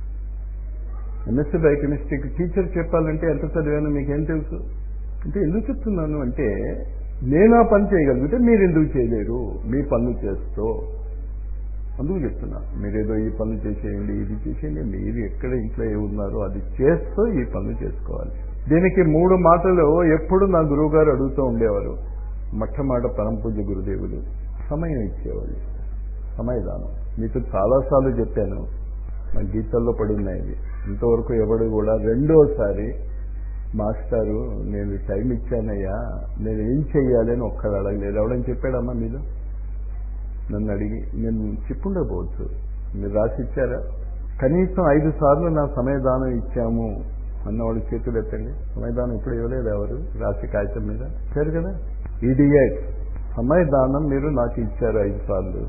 [SPEAKER 1] ఎంఎస్సీ బయోకెమిస్ట్రీకి టీచర్ చెప్పాలంటే ఎంత చదివాను మీకేం తెలుసు అంటే ఎందుకు చెప్తున్నాను అంటే నేను ఆ పని చేయగలిగితే మీరు ఎందుకు చేయలేరు మీ పనులు చేస్తూ అందుకు చెప్తున్నా మీరేదో ఈ పనులు చేసేయండి ఇది చేసేయండి మీరు ఎక్కడ ఇంట్లో ఏ ఉన్నారో అది చేస్తూ ఈ పనులు చేసుకోవాలి దీనికి మూడు మాటలు ఎప్పుడు నా గురువు గారు అడుగుతూ ఉండేవారు మొట్టమాట పరంపూజ గురుదేవులు సమయం ఇచ్చేవాళ్ళు సమయదానం మీతో చాలాసార్లు చెప్పాను నా గీతల్లో పడి ఉన్నాయి ఇవి ఇంతవరకు ఎవడు కూడా రెండోసారి మాస్టారు నేను టైం ఇచ్చానయ్యా నేను ఏం చెయ్యాలి అని ఒక్కడు అడగలేదు ఎవడని చెప్పాడమ్మా మీరు నన్ను అడిగి నేను చెప్పుండకపోవచ్చు మీరు రాసి ఇచ్చారా కనీసం ఐదు సార్లు నా సమయదానం ఇచ్చాము అన్నవాడు చేతులు ఎత్తండి సమయదానం ఇప్పుడు ఇవ్వలేదు ఎవరు రాసి కాగితం మీద ఇచ్చారు కదా ఇడియట్ సమయదానం మీరు నాకు ఇచ్చారు ఐదు సార్లు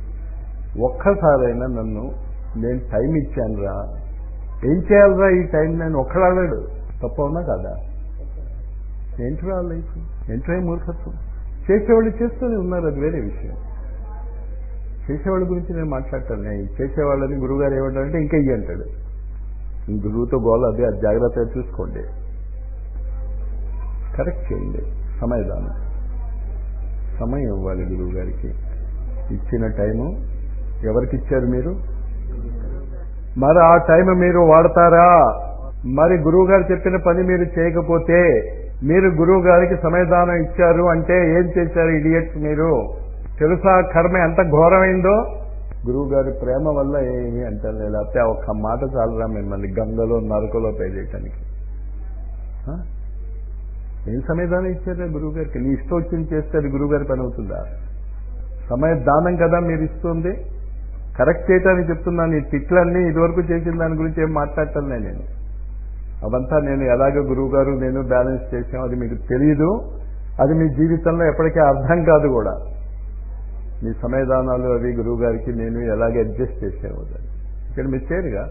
[SPEAKER 1] ఒక్కసారైనా నన్ను నేను టైం ఇచ్చాను రా ఏం చేయాలరా ఈ టైం నేను ఒక్కడాడాడు తప్ప ఉన్నా కాదా ఏంట్రా లైఫ్ ఏంట్రా మూర్ఖత్వం చేసేవాళ్ళు చేస్తూనే ఉన్నారు అది వేరే విషయం చేసేవాళ్ళ గురించి నేను మాట్లాడతాను నేను చేసేవాళ్ళని గురువుగారు ఏమంటారంటే ఇంకా ఇయ్యి అంటాడు గురువుతో గోల అదే అది జాగ్రత్తగా చూసుకోండి కరెక్ట్ చేయండి సమయదానం సమయం ఇవ్వాలి గురువు గారికి ఇచ్చిన టైము ఎవరికి ఇచ్చారు మీరు మరి ఆ టైం మీరు వాడతారా మరి గురువు గారు చెప్పిన పని మీరు చేయకపోతే మీరు గురువు గారికి సమయదానం ఇచ్చారు అంటే ఏం చేశారు ఇడియట్స్ మీరు తెలుసా కర్మ ఎంత ఘోరమైందో గురువు గారి ప్రేమ వల్ల ఏమి అంటారు లేకపోతే ఒక్క మాట చాలరా మిమ్మల్ని గంగలో నరకలో పేదేయటానికి ఏం సమయదానం ఇచ్చారా గురువు గారికి నీ ఇష్టం వచ్చింది చేస్తే అది గురువు గారి పని అవుతుందా సమయదానం కదా మీరు ఇస్తుంది కరెక్ట్ చేయటానికి చెప్తున్నాను ఈ తిట్లన్నీ ఇదివరకు చేసిన దాని గురించి ఏం మాట్లాడటం నేను అవంతా నేను ఎలాగ గురువు గారు నేను బ్యాలెన్స్ చేసాం అది మీకు తెలియదు అది మీ జీవితంలో ఎప్పటికీ అర్థం కాదు కూడా మీ సమయదానాలు అవి గురువు గారికి నేను ఎలాగ అడ్జస్ట్ చేసాము ఇక్కడ మీరు చేయరుగా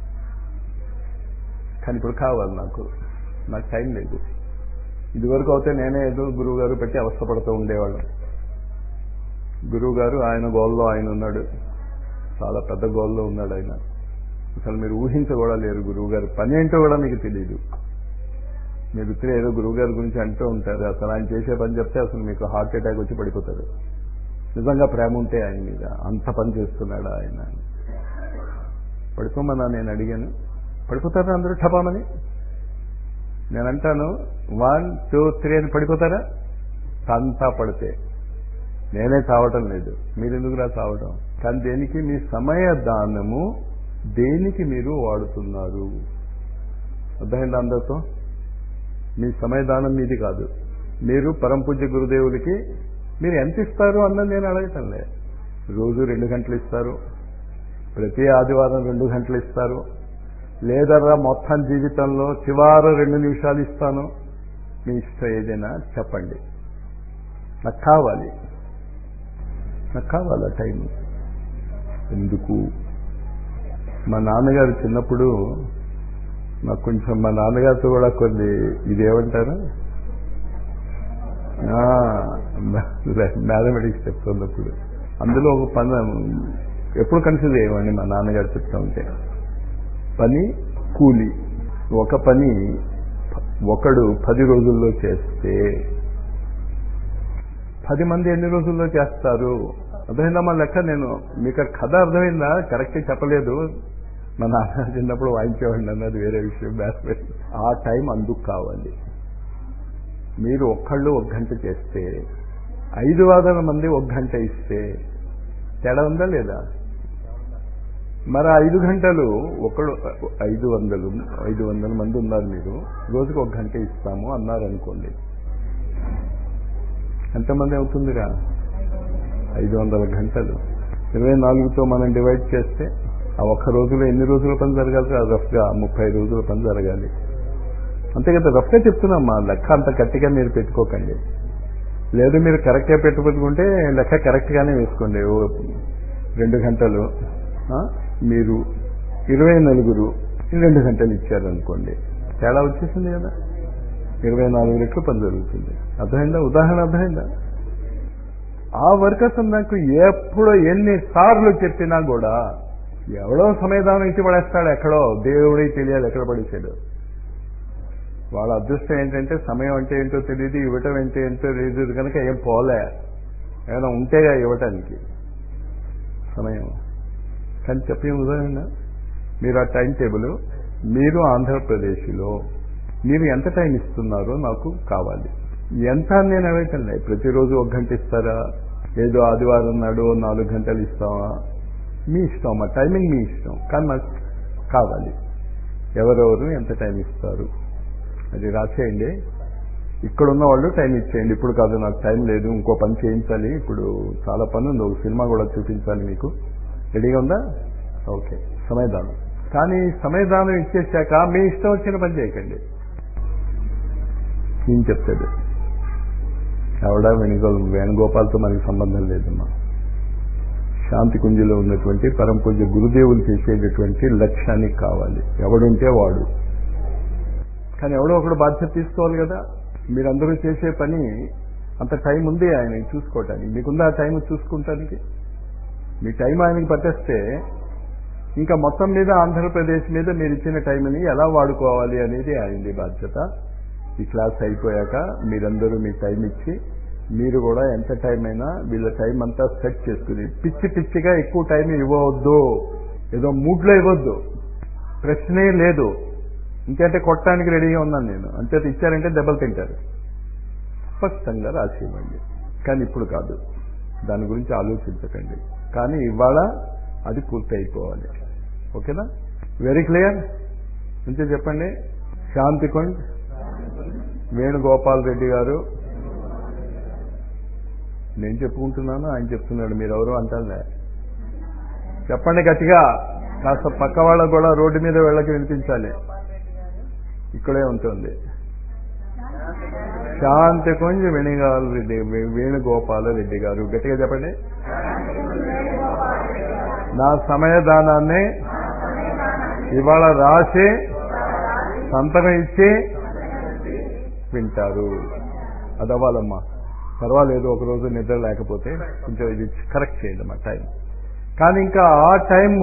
[SPEAKER 1] కానీ ఇప్పుడు కావాలి నాకు నాకు టైం లేదు ఇదివరకు అయితే నేనే ఏదో గురువు గారు పెట్టి అవస్థపడుతూ ఉండేవాళ్ళం గురువు గారు ఆయన గోల్లో ఆయన ఉన్నాడు చాలా పెద్ద గోల్లో ఉన్నాడు ఆయన అసలు మీరు ఊహించ కూడా లేరు గురువు గారు పని ఏంటో కూడా మీకు తెలియదు మీరు ఇద్దరు ఏదో గురువు గారి గురించి అంటూ ఉంటారు అసలు ఆయన చేసే పని చెప్తే అసలు మీకు హార్ట్ అటాక్ వచ్చి పడిపోతారు నిజంగా ప్రేమ ఉంటే ఆయన మీద అంత పని చేస్తున్నాడు ఆయన పడుకోమన్నా నేను అడిగాను పడిపోతారా అందరూ ఠపామని నేను అంటాను వన్ టూ త్రీ అని పడిపోతారా తంతా పడితే నేనే చావటం లేదు మీరు ఎందుకురా చావటం కానీ దేనికి మీ సమయ దానము దేనికి మీరు వాడుతున్నారు అర్థమైంది అందరితో మీ సమయదానం మీది కాదు మీరు పరంపూజ్య గురుదేవులకి మీరు ఎంత ఇస్తారు అన్నది నేను అడగటంలే రోజు రెండు గంటలు ఇస్తారు ప్రతి ఆదివారం రెండు గంటలు ఇస్తారు లేదరా మొత్తం జీవితంలో చివరి రెండు నిమిషాలు ఇస్తాను మీ ఇష్టం ఏదైనా చెప్పండి నాకు కావాలి నాకు కావాలి ఆ టైం ఎందుకు మా నాన్నగారు చిన్నప్పుడు నాకు కొంచెం మా నాన్నగారితో కూడా కొన్ని ఇదేమంటారు మ్యాథమెటిక్స్ చెప్తున్నప్పుడు అందులో ఒక పని ఎప్పుడు కన్సిడర్ చేయమండి మా నాన్నగారు చెప్తా ఉంటే పని కూలి ఒక పని ఒకడు పది రోజుల్లో చేస్తే పది మంది ఎన్ని రోజుల్లో చేస్తారు అర్థమైందా మా లెక్క నేను మీకు కథ అర్థమైందా కరెక్ట్గా చెప్పలేదు మా నాన్న చిన్నప్పుడు వాయించేవాడిని అన్నది వేరే విషయం బ్యాస్ ఆ టైం అందుకు కావాలి మీరు ఒక్కళ్ళు ఒక గంట చేస్తే ఐదు వందల మంది ఒక గంట ఇస్తే తేడా ఉందా లేదా మరి ఐదు గంటలు ఒకడు ఐదు వందలు ఐదు వందల మంది ఉన్నారు మీరు రోజుకి ఒక గంట ఇస్తాము అన్నారు అనుకోండి ఎంతమంది అవుతుందిరా ఐదు వందల గంటలు ఇరవై నాలుగుతో మనం డివైడ్ చేస్తే ఆ ఒక్క రోజులో ఎన్ని రోజుల పని జరగాలి రఫ్గా ముప్పై రోజుల పని జరగాలి అంతే కదా రఫ్గా చెప్తున్నాం మా లెక్క అంత గట్టిగా మీరు పెట్టుకోకండి లేదు మీరు కరెక్ట్గా పెట్టుకుంటే లెక్క కరెక్ట్గానే వేసుకోండి ఓ రెండు గంటలు మీరు ఇరవై నలుగురు రెండు గంటలు ఇచ్చారనుకోండి తేడా వచ్చేసింది కదా ఇరవై నాలుగు రెట్లు పని జరుగుతుంది అర్థమైందా ఉదాహరణ అర్థమైందా ఆ వర్కర్స్ నాకు ఎప్పుడో ఎన్ని సార్లు చెప్పినా కూడా ఎవడో సమయదానం ఇచ్చి పడేస్తాడు ఎక్కడో దేవుడికి తెలియాలి ఎక్కడ పడేసాడు వాళ్ళ అదృష్టం ఏంటంటే సమయం అంటే ఏంటో తెలియదు ఇవ్వటం అంటే ఏంటో తెలియదు కనుక ఏం పోలే ఏమైనా ఉంటేగా ఇవ్వటానికి సమయం కానీ చెప్పే ఉదాహరణ మీరు ఆ టైం టేబుల్ మీరు ఆంధ్రప్రదేశ్లో మీరు ఎంత టైం ఇస్తున్నారో నాకు కావాలి ఎంత అని నేను అడగటం లేదు ప్రతిరోజు ఒక గంట ఇస్తారా ఏదో ఆదివారం నాడు నాలుగు గంటలు ఇస్తామా మీ ఇష్టం మా టైమింగ్ మీ ఇష్టం కానీ నాకు కావాలి ఎవరెవరు ఎంత టైం ఇస్తారు అది రాసేయండి ఇక్కడ ఉన్న వాళ్ళు టైం ఇచ్చేయండి ఇప్పుడు కాదు నాకు టైం లేదు ఇంకో పని చేయించాలి ఇప్పుడు చాలా పని ఉంది ఒక సినిమా కూడా చూపించాలి మీకు రెడీగా ఉందా ఓకే సమయదానం కానీ సమయదానం ఇచ్చేసాక మీ ఇష్టం వచ్చిన పని చేయకండి ఏం చెప్తాడు ఆవిడ వేణుగోల్ వేణుగోపాల్తో మనకి సంబంధం లేదమ్మా శాంతి కుంజిలో ఉన్నటువంటి పరంపూజ గురుదేవులు చేసేటటువంటి లక్ష్యానికి కావాలి ఎవడుంటే వాడు కానీ ఎవడో ఒకడు బాధ్యత తీసుకోవాలి కదా మీరందరూ చేసే పని అంత టైం ఉంది ఆయన చూసుకోవటానికి మీకుందా ఆ టైం చూసుకుంటానికి మీ టైం ఆయనకి పట్టేస్తే ఇంకా మొత్తం మీద ఆంధ్రప్రదేశ్ మీద మీరు ఇచ్చిన టైంని ఎలా వాడుకోవాలి అనేది ఆయనది బాధ్యత ఈ క్లాస్ అయిపోయాక మీరందరూ మీ టైం ఇచ్చి మీరు కూడా ఎంత టైం అయినా వీళ్ళ టైం అంతా సెట్ చేసుకుని పిచ్చి పిచ్చిగా ఎక్కువ టైం ఇవ్వవద్దు ఏదో మూడ్లో ఇవ్వద్దు ప్రశ్నే లేదు ఇంకంటే కొట్టడానికి రెడీగా ఉన్నాను నేను అంతే ఇచ్చారంటే దెబ్బలు తింటారు స్పష్టంగా రాసి ఇవ్వండి కానీ ఇప్పుడు కాదు దాని గురించి ఆలోచించకండి కానీ ఇవాళ అది పూర్తి అయిపోవాలి ఓకేనా వెరీ క్లియర్ ఇంతే చెప్పండి శాంతికొండ్ వేణుగోపాల్ రెడ్డి గారు నేను చెప్పుకుంటున్నాను ఆయన చెప్తున్నాడు మీరెవరు అంటారులే చెప్పండి గట్టిగా కాస్త పక్క వాళ్ళకు కూడా రోడ్డు మీద వెళ్ళకి వినిపించాలి ఇక్కడే ఉంటుంది శాంతి కొంచెం వేణుగోపాల్ రెడ్డి వేణుగోపాల రెడ్డి గారు గట్టిగా చెప్పండి నా సమయదానాన్ని ఇవాళ రాసి సంతకం ఇచ్చి వింటారు అది అవ్వాలమ్మా పర్వాలేదు ఒకరోజు నిద్ర లేకపోతే కొంచెం ఇది కరెక్ట్ చేయండి మా టైం కానీ ఇంకా ఆ టైం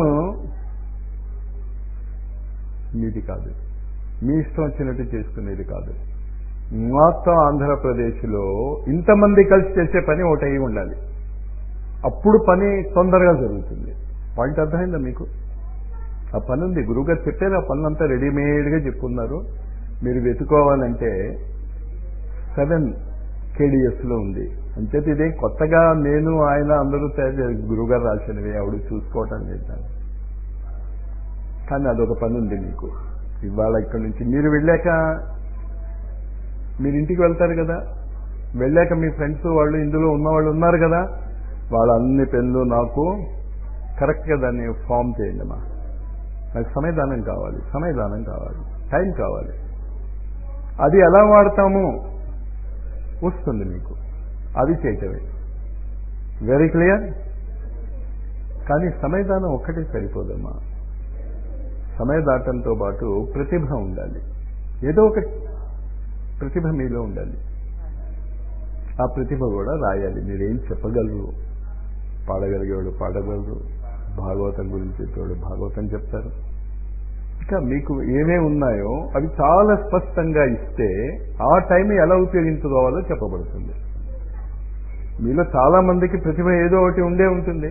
[SPEAKER 1] మీది కాదు మీ ఇష్టం వచ్చినట్టు చేసుకునేది కాదు మొత్తం ఆంధ్రప్రదేశ్లో ఇంతమంది కలిసి చేసే పని ఒకటి అయి ఉండాలి అప్పుడు పని తొందరగా జరుగుతుంది పాయింట్ అర్థమైందా మీకు ఆ పని ఉంది గురువుగారు చెప్పారు ఆ పనులంతా రెడీమేడ్గా చెప్పున్నారు మీరు వెతుకోవాలంటే సెవెన్ కేడిఎస్లో ఉంది అంచేత ఇదే కొత్తగా నేను ఆయన అందరూ తయారు గురువుగారు రాసినవి ఆవిడ చూసుకోవటం లేదు కానీ అదొక పని ఉంది మీకు ఇవాళ ఇక్కడి నుంచి మీరు వెళ్ళాక మీరు ఇంటికి వెళ్తారు కదా వెళ్ళాక మీ ఫ్రెండ్స్ వాళ్ళు ఇందులో ఉన్నవాళ్ళు ఉన్నారు కదా వాళ్ళ అన్ని పెన్లు నాకు కరెక్ట్గా దాన్ని ఫామ్ చేయండి మా నాకు సమయదానం కావాలి సమయదానం కావాలి టైం కావాలి అది ఎలా వాడతాము వస్తుంది మీకు అది చేయటమే వెరీ క్లియర్ కానీ సమయదానం ఒక్కటే సరిపోదమ్మా సమయదాటంతో పాటు ప్రతిభ ఉండాలి ఏదో ఒక ప్రతిభ మీలో ఉండాలి ఆ ప్రతిభ కూడా రాయాలి మీరేం చెప్పగలరు పాడగలిగేవాడు పాడగలరు భాగవతం గురించి చెప్పేవాడు భాగవతం చెప్తారు ఇంకా మీకు ఏమేమి ఉన్నాయో అవి చాలా స్పష్టంగా ఇస్తే ఆ టైం ఎలా ఉపయోగించుకోవాలో చెప్పబడుతుంది మీలో చాలా మందికి ప్రతిభ ఏదో ఒకటి ఉండే ఉంటుంది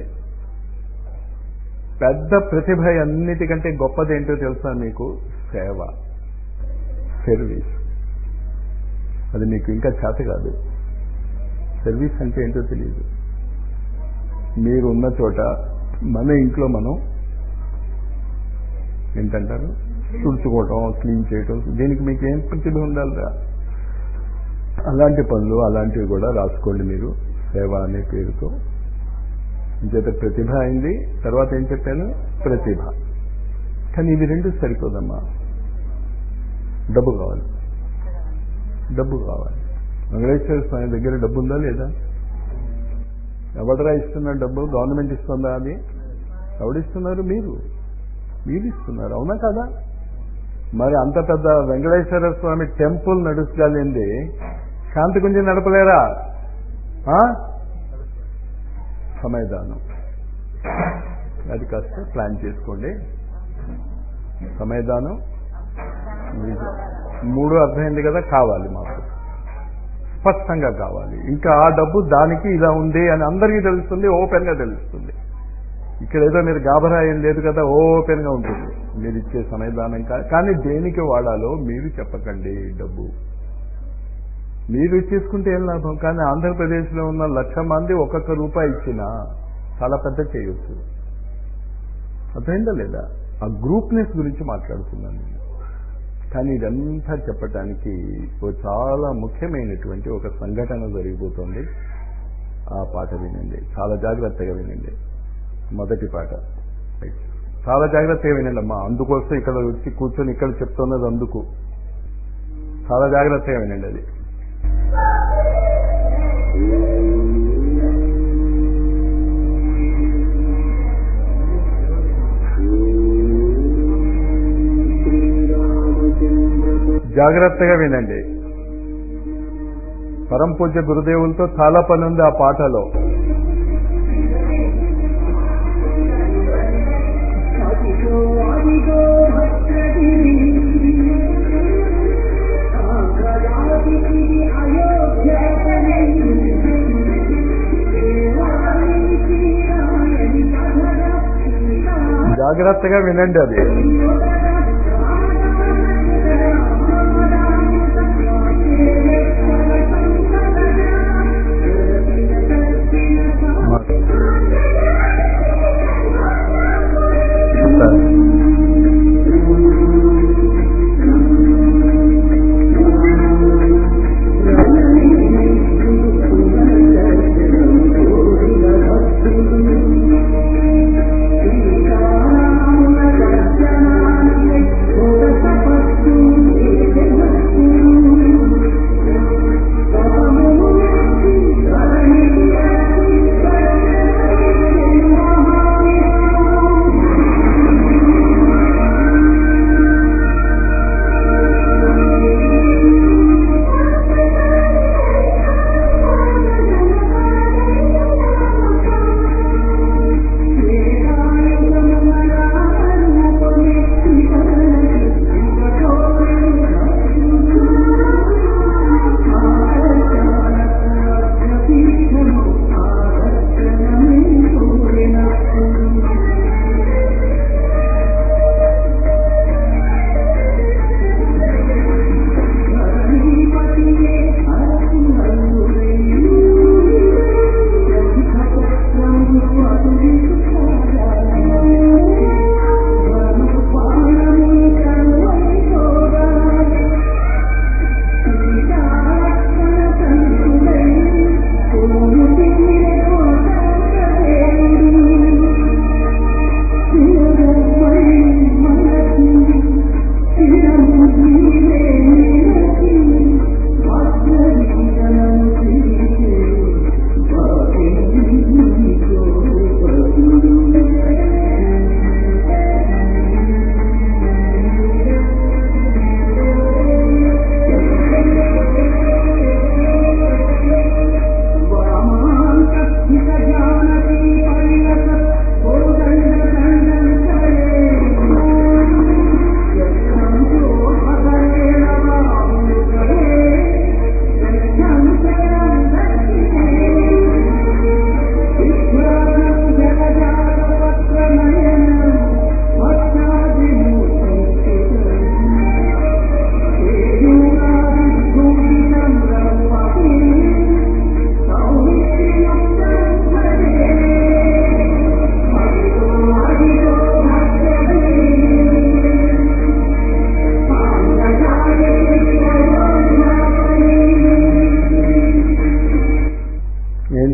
[SPEAKER 1] పెద్ద ప్రతిభ అన్నిటికంటే గొప్పది ఏంటో తెలుసా మీకు సేవ సర్వీస్ అది మీకు ఇంకా చేత కాదు సర్వీస్ అంటే ఏంటో తెలియదు మీరు ఉన్న చోట మన ఇంట్లో మనం ఏంటంటారు తుడుచుకోవటం క్లీన్ చేయటం దీనికి మీకు ఏం ప్రతిభ ఉండాలిరా అలాంటి పనులు అలాంటివి కూడా రాసుకోండి మీరు సేవ అనే పేరుతో ఇంచేత ప్రతిభ అయింది తర్వాత ఏం చెప్పాను ప్రతిభ కానీ ఇవి రెండు సరిపోదమ్మా డబ్బు కావాలి డబ్బు కావాలి వెంకటేశ్వర స్వామి దగ్గర డబ్బు ఉందా లేదా ఎవడరా ఇస్తున్న డబ్బు గవర్నమెంట్ ఇస్తుందా అది ఎవడిస్తున్నారు మీరు మీరు ఇస్తున్నారు అవునా కదా మరి అంత పెద్ద వెంకటేశ్వర స్వామి టెంపుల్ నడుచుకోలేంది శాంతి గుంజి నడపలేరా సమయదానం అది కాస్త ప్లాన్ చేసుకోండి సమయదానం మూడు అర్థమైంది కదా కావాలి మాకు స్పష్టంగా కావాలి ఇంకా ఆ డబ్బు దానికి ఇలా ఉంది అని అందరికీ తెలుస్తుంది ఓపెన్గా తెలుస్తుంది ఇక్కడ ఏదో మీరు గాబరా ఏం లేదు కదా ఓపెన్గా ఉంటుంది మీరు ఇచ్చే సమయదానం కానీ దేనికి వాడాలో మీరు చెప్పకండి డబ్బు మీరు ఇచ్చేసుకుంటే ఏం లాభం కానీ ఆంధ్రప్రదేశ్లో ఉన్న లక్ష మంది ఒక్కొక్క రూపాయి ఇచ్చినా చాలా పెద్ద చేయొచ్చు అర్థమైందా లేదా ఆ గ్రూప్నెస్ గురించి మాట్లాడుతున్నాను నేను కానీ ఇదంతా చెప్పటానికి ఓ చాలా ముఖ్యమైనటువంటి ఒక సంఘటన జరిగిపోతుంది ఆ పాట వినండి చాలా జాగ్రత్తగా వినండి మొదటి పాట చాలా జాగ్రత్తగా వినండి అమ్మా అందుకోసం ఇక్కడ వచ్చి కూర్చొని ఇక్కడ చెప్తున్నది అందుకు చాలా జాగ్రత్తగా వినండి అది జాగ్రత్తగా వినండి పరం పూజ్య గురుదేవులతో చాలా పని ఉంది ఆ పాటలో జాగ్రత్తగా వినండి అది
[SPEAKER 2] శ్రీకారాముల దర్శనానికి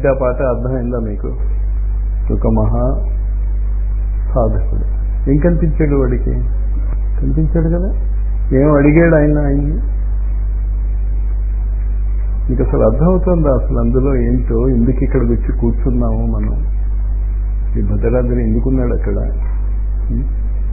[SPEAKER 1] ఏంటి ఆ పాట అర్థమైందా మీకు ఒక మహా సాధకుడు ఏం కనిపించాడు వాడికి కనిపించాడు కదా ఏం అడిగాడు ఆయన ఆయన్ని మీకు అసలు అర్థమవుతుందా అసలు అందులో ఏంటో ఎందుకు ఇక్కడికి వచ్చి కూర్చున్నాము మనం ఈ భద్రాద్రి ఎందుకున్నాడు అక్కడ ఉం?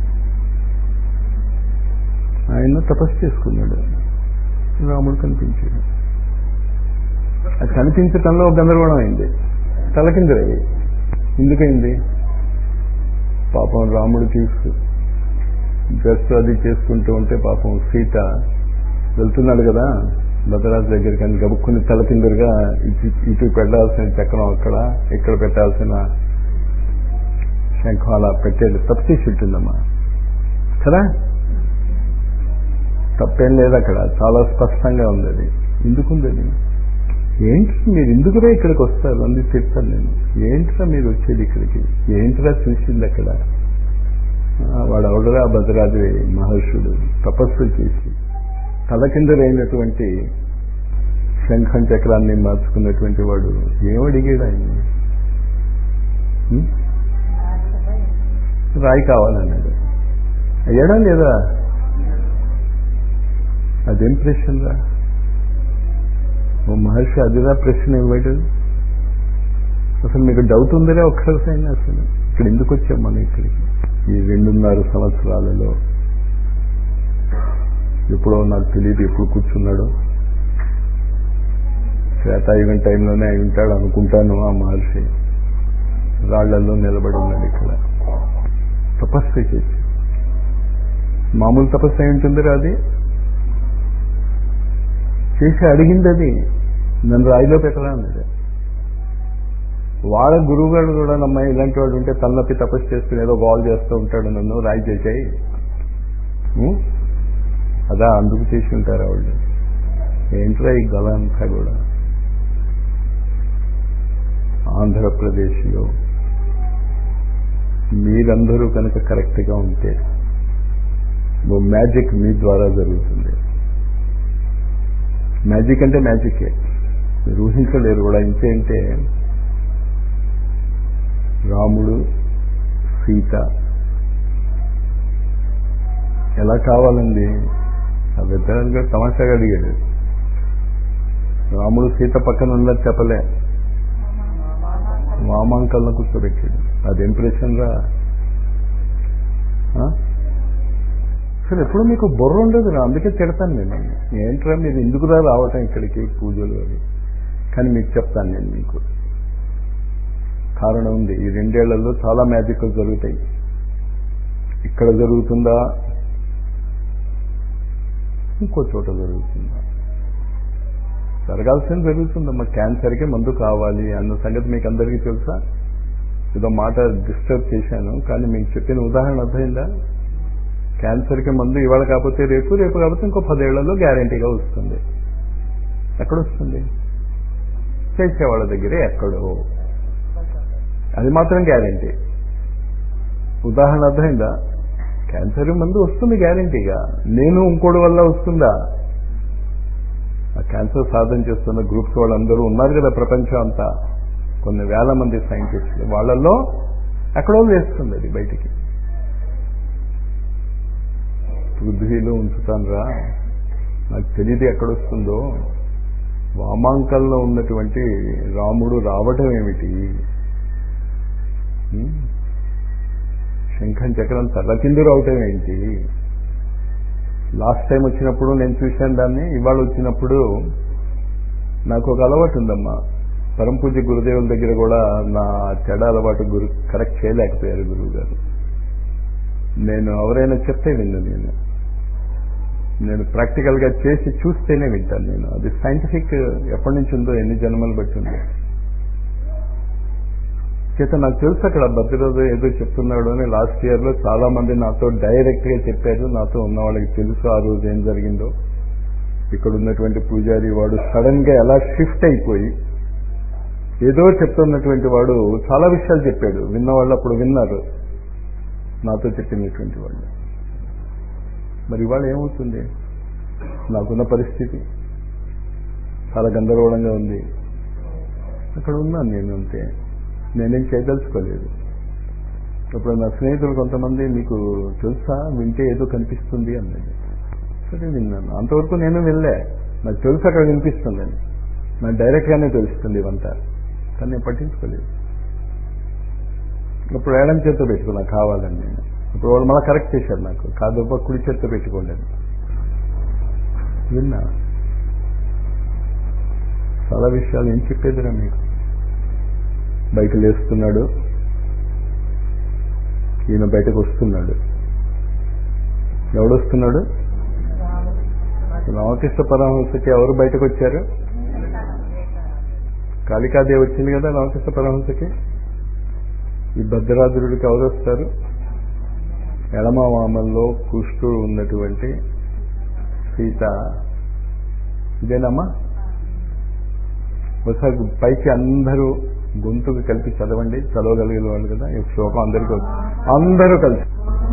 [SPEAKER 1] ఆయన తపస్సు చేసుకున్నాడు రాముడు కనిపించాడు అది కనిపించటంలో ఒక గందరగోళం అయింది తలకిందులయ్యి ఎందుకైంది పాపం రాముడు తీసుకు డ్రెస్ అది చేసుకుంటూ ఉంటే పాపం సీత వెళ్తున్నాడు కదా భద్రాజు దగ్గరికి అని గబుక్కుని తలకిందులుగా ఇటు ఇటు పెట్టాల్సిన చక్రం అక్కడ ఇక్కడ పెట్టాల్సిన శంఖం అలా పెట్టేది తప్పు చేసి ఉంటుందమ్మా కదా తప్పేం లేదు అక్కడ చాలా స్పష్టంగా ఉంది అది ఎందుకుంది అది ఏంటి మీరు ఎందుకురా ఇక్కడికి వస్తారు అందుకు చెప్తాను నేను ఏంట్రా మీరు వచ్చేది ఇక్కడికి ఏంట్రా చూసింది అక్కడ ఆ, వాడు ఎవడరా భద్రాద్రి మహర్షుడు తపస్సు చేసి తలకిందలైనటువంటి శంఖం చక్రాన్ని మార్చుకున్నటువంటి వాడు ఏమడిగాడు ఆయన ఉం? రాయి కావాలన్నాడు అయ్యాడా లేదా అదేం ప్రశ్న రా ఓ మహర్షి అదిరా ప్రశ్న ఇవ్వడు అసలు మీకు డౌట్ ఉందిరా ఒక్కసారి అసలు ఇక్కడ ఎందుకు వచ్చాం మనం ఇక్కడికి ఈ రెండున్నర సంవత్సరాలలో ఎప్పుడో నాకు తెలియదు ఎప్పుడు కూర్చున్నాడో శ్వేతాయుగం టైంలోనే అయి ఉంటాడు అనుకుంటాను ఆ మహర్షి రాళ్లలో నిలబడి ఉన్నాడు ఇక్కడ తపస్సు చేసి మామూలు తపస్సు అయి ఉంటుందిరా అది చేసి అడిగింది అది నన్ను రాయిలో పెట్టరా అన్నది వాళ్ళ గురువు గారు కూడా నమ్మాయి ఇలాంటి వాడు ఉంటే తలనొప్పి తపస్సు చేసుకుని ఏదో గోల్ చేస్తూ ఉంటాడు నన్ను రాయి చేసాయి ఉం? అదా అందుకు చేసి ఉంటారు వాళ్ళు ఏంట్రా ఈ గల అంతా కూడా ఆంధ్రప్రదేశ్లో మీరందరూ కనుక కరెక్ట్గా ఉంటే ఓ మ్యాజిక్ మీ ద్వారా జరుగుతుంది మ్యాజిక్ అంటే మ్యాజికే మీరు ఊహించలేరు కూడా ఇంకేంటే రాముడు సీత ఎలా కావాలండి ఆ వెతరాలు గారు తమాషాగా అడిగాడు రాముడు సీత పక్కన ఉన్నది చెప్పలే వామాంకల్ని కూర్చోబెట్టాడు అది ఇంప్రెషన్ రా ఆ? అసలు ఎప్పుడు మీకు బుర్ర ఉండదు రా అందుకే తిడతాను నేను ఏంట్రా మీరు ఎందుకురా రావటం ఇక్కడికి పూజలు అవి కానీ మీకు చెప్తాను నేను మీకు కారణం ఉంది ఈ రెండేళ్లలో చాలా మ్యాజిక్ జరుగుతాయి ఇక్కడ జరుగుతుందా ఇంకో చోట జరుగుతుందా జరగాల్సింది జరుగుతుందమ్మా క్యాన్సర్కి మందు కావాలి అన్న సంగతి మీకు అందరికీ తెలుసా ఏదో మాట డిస్టర్బ్ చేశాను కానీ మీకు చెప్పిన ఉదాహరణ అర్థమైందా క్యాన్సర్కి మందు ఇవాళ కాకపోతే రేపు రేపు కాకపోతే ఇంకో పదేళ్లలో గ్యారంటీగా వస్తుంది ఎక్కడ వస్తుంది చేసేవాళ్ళ దగ్గరే ఎక్కడో అది మాత్రం గ్యారంటీ ఉదాహరణ అర్థమైందా క్యాన్సర్ మందు వస్తుంది గ్యారంటీగా నేను ఇంకోటి వల్ల వస్తుందా ఆ క్యాన్సర్ సాధన చేస్తున్న గ్రూప్స్ వాళ్ళందరూ ఉన్నారు కదా ప్రపంచం అంతా కొన్ని వేల మంది సైంటిస్టులు వాళ్ళల్లో ఎక్కడో వేస్తుంది అది బయటికి పృథ్వీలో ఉంచుతాను రా నాకు తెలియదు ఎక్కడొస్తుందో వామాంకంలో ఉన్నటువంటి రాముడు రావటం ఏమిటి ఉం? శంఖం చక్రం తల్లకిందు రావటం ఏంటి లాస్ట్ టైం వచ్చినప్పుడు నేను చూశాను దాన్ని ఇవాళ వచ్చినప్పుడు నాకు ఒక అలవాటు ఉందమ్మా పరమ పూజ్య గురుదేవుల దగ్గర కూడా నా చెడ అలవాటు గురు కరెక్ట్ చేయలేకపోయారు గురువు గారు నేను ఎవరైనా చెప్తే విన్ను నేను నేను ప్రాక్టికల్గా చేసి చూస్తేనే వింటాను నేను అది సైంటిఫిక్ ఎప్పటి నుంచి ఉందో ఎన్ని జన్మలు బట్టి ఉందో చేత నాకు తెలుసు అక్కడ భద్రరాజు ఏదో చెప్తున్నాడు అని లాస్ట్ ఇయర్ లో చాలా మంది నాతో డైరెక్ట్ గా చెప్పారు నాతో ఉన్న వాళ్ళకి తెలుసు ఆ రోజు ఏం జరిగిందో ఇక్కడ ఉన్నటువంటి పూజారి వాడు సడన్ గా ఎలా షిఫ్ట్ అయిపోయి ఏదో చెప్తున్నటువంటి వాడు చాలా విషయాలు చెప్పాడు విన్న వాళ్ళు అప్పుడు విన్నారు నాతో చెప్పినటువంటి వాళ్ళు మరి ఇవాళ ఏమవుతుంది నాకున్న పరిస్థితి చాలా గందరగోళంగా ఉంది అక్కడ ఉన్నాను నేను అంతే నేనేం చేయదలుచుకోలేదు ఇప్పుడు నా స్నేహితులు కొంతమంది మీకు తెలుసా వింటే ఏదో కనిపిస్తుంది అన్నది సరే విన్నాను అంతవరకు నేను వెళ్ళే నాకు తెలుసు అక్కడ వినిపిస్తుందని నాకు డైరెక్ట్గానే తెలుస్తుంది ఇవంతా కానీ నేను పట్టించుకోలేదు ఇప్పుడు ఏడం చేత్తో పెట్టుకున్నా కావాలని నేను ఇప్పుడు వాళ్ళు మళ్ళీ కరెక్ట్ చేశారు నాకు కాదు కుడి చేత్తో పెట్టుకోండి అని విన్నా చాలా విషయాలు ఏం చెప్పేదిరా మీకు బయట లేస్తున్నాడు ఈయన బయటకు వస్తున్నాడు ఎవడొస్తున్నాడు రామకృష్ణ పరమహంసకి ఎవరు బయటకు వచ్చారు కాళికాదేవి వచ్చింది కదా రామకృష్ణ పరమహంసకి ఈ భద్రాద్రుడికి ఎవరు వస్తారు ఎడమ వామంలో కృష్ణుడు ఉన్నటువంటి సీత ఇదేనమ్మా ఒకసారి పైకి అందరూ గొంతుకు కలిపి చదవండి చదవగలిగిన వాళ్ళు కదా ఈ శ్లోకం అందరికీ వచ్చు అందరూ కలిసి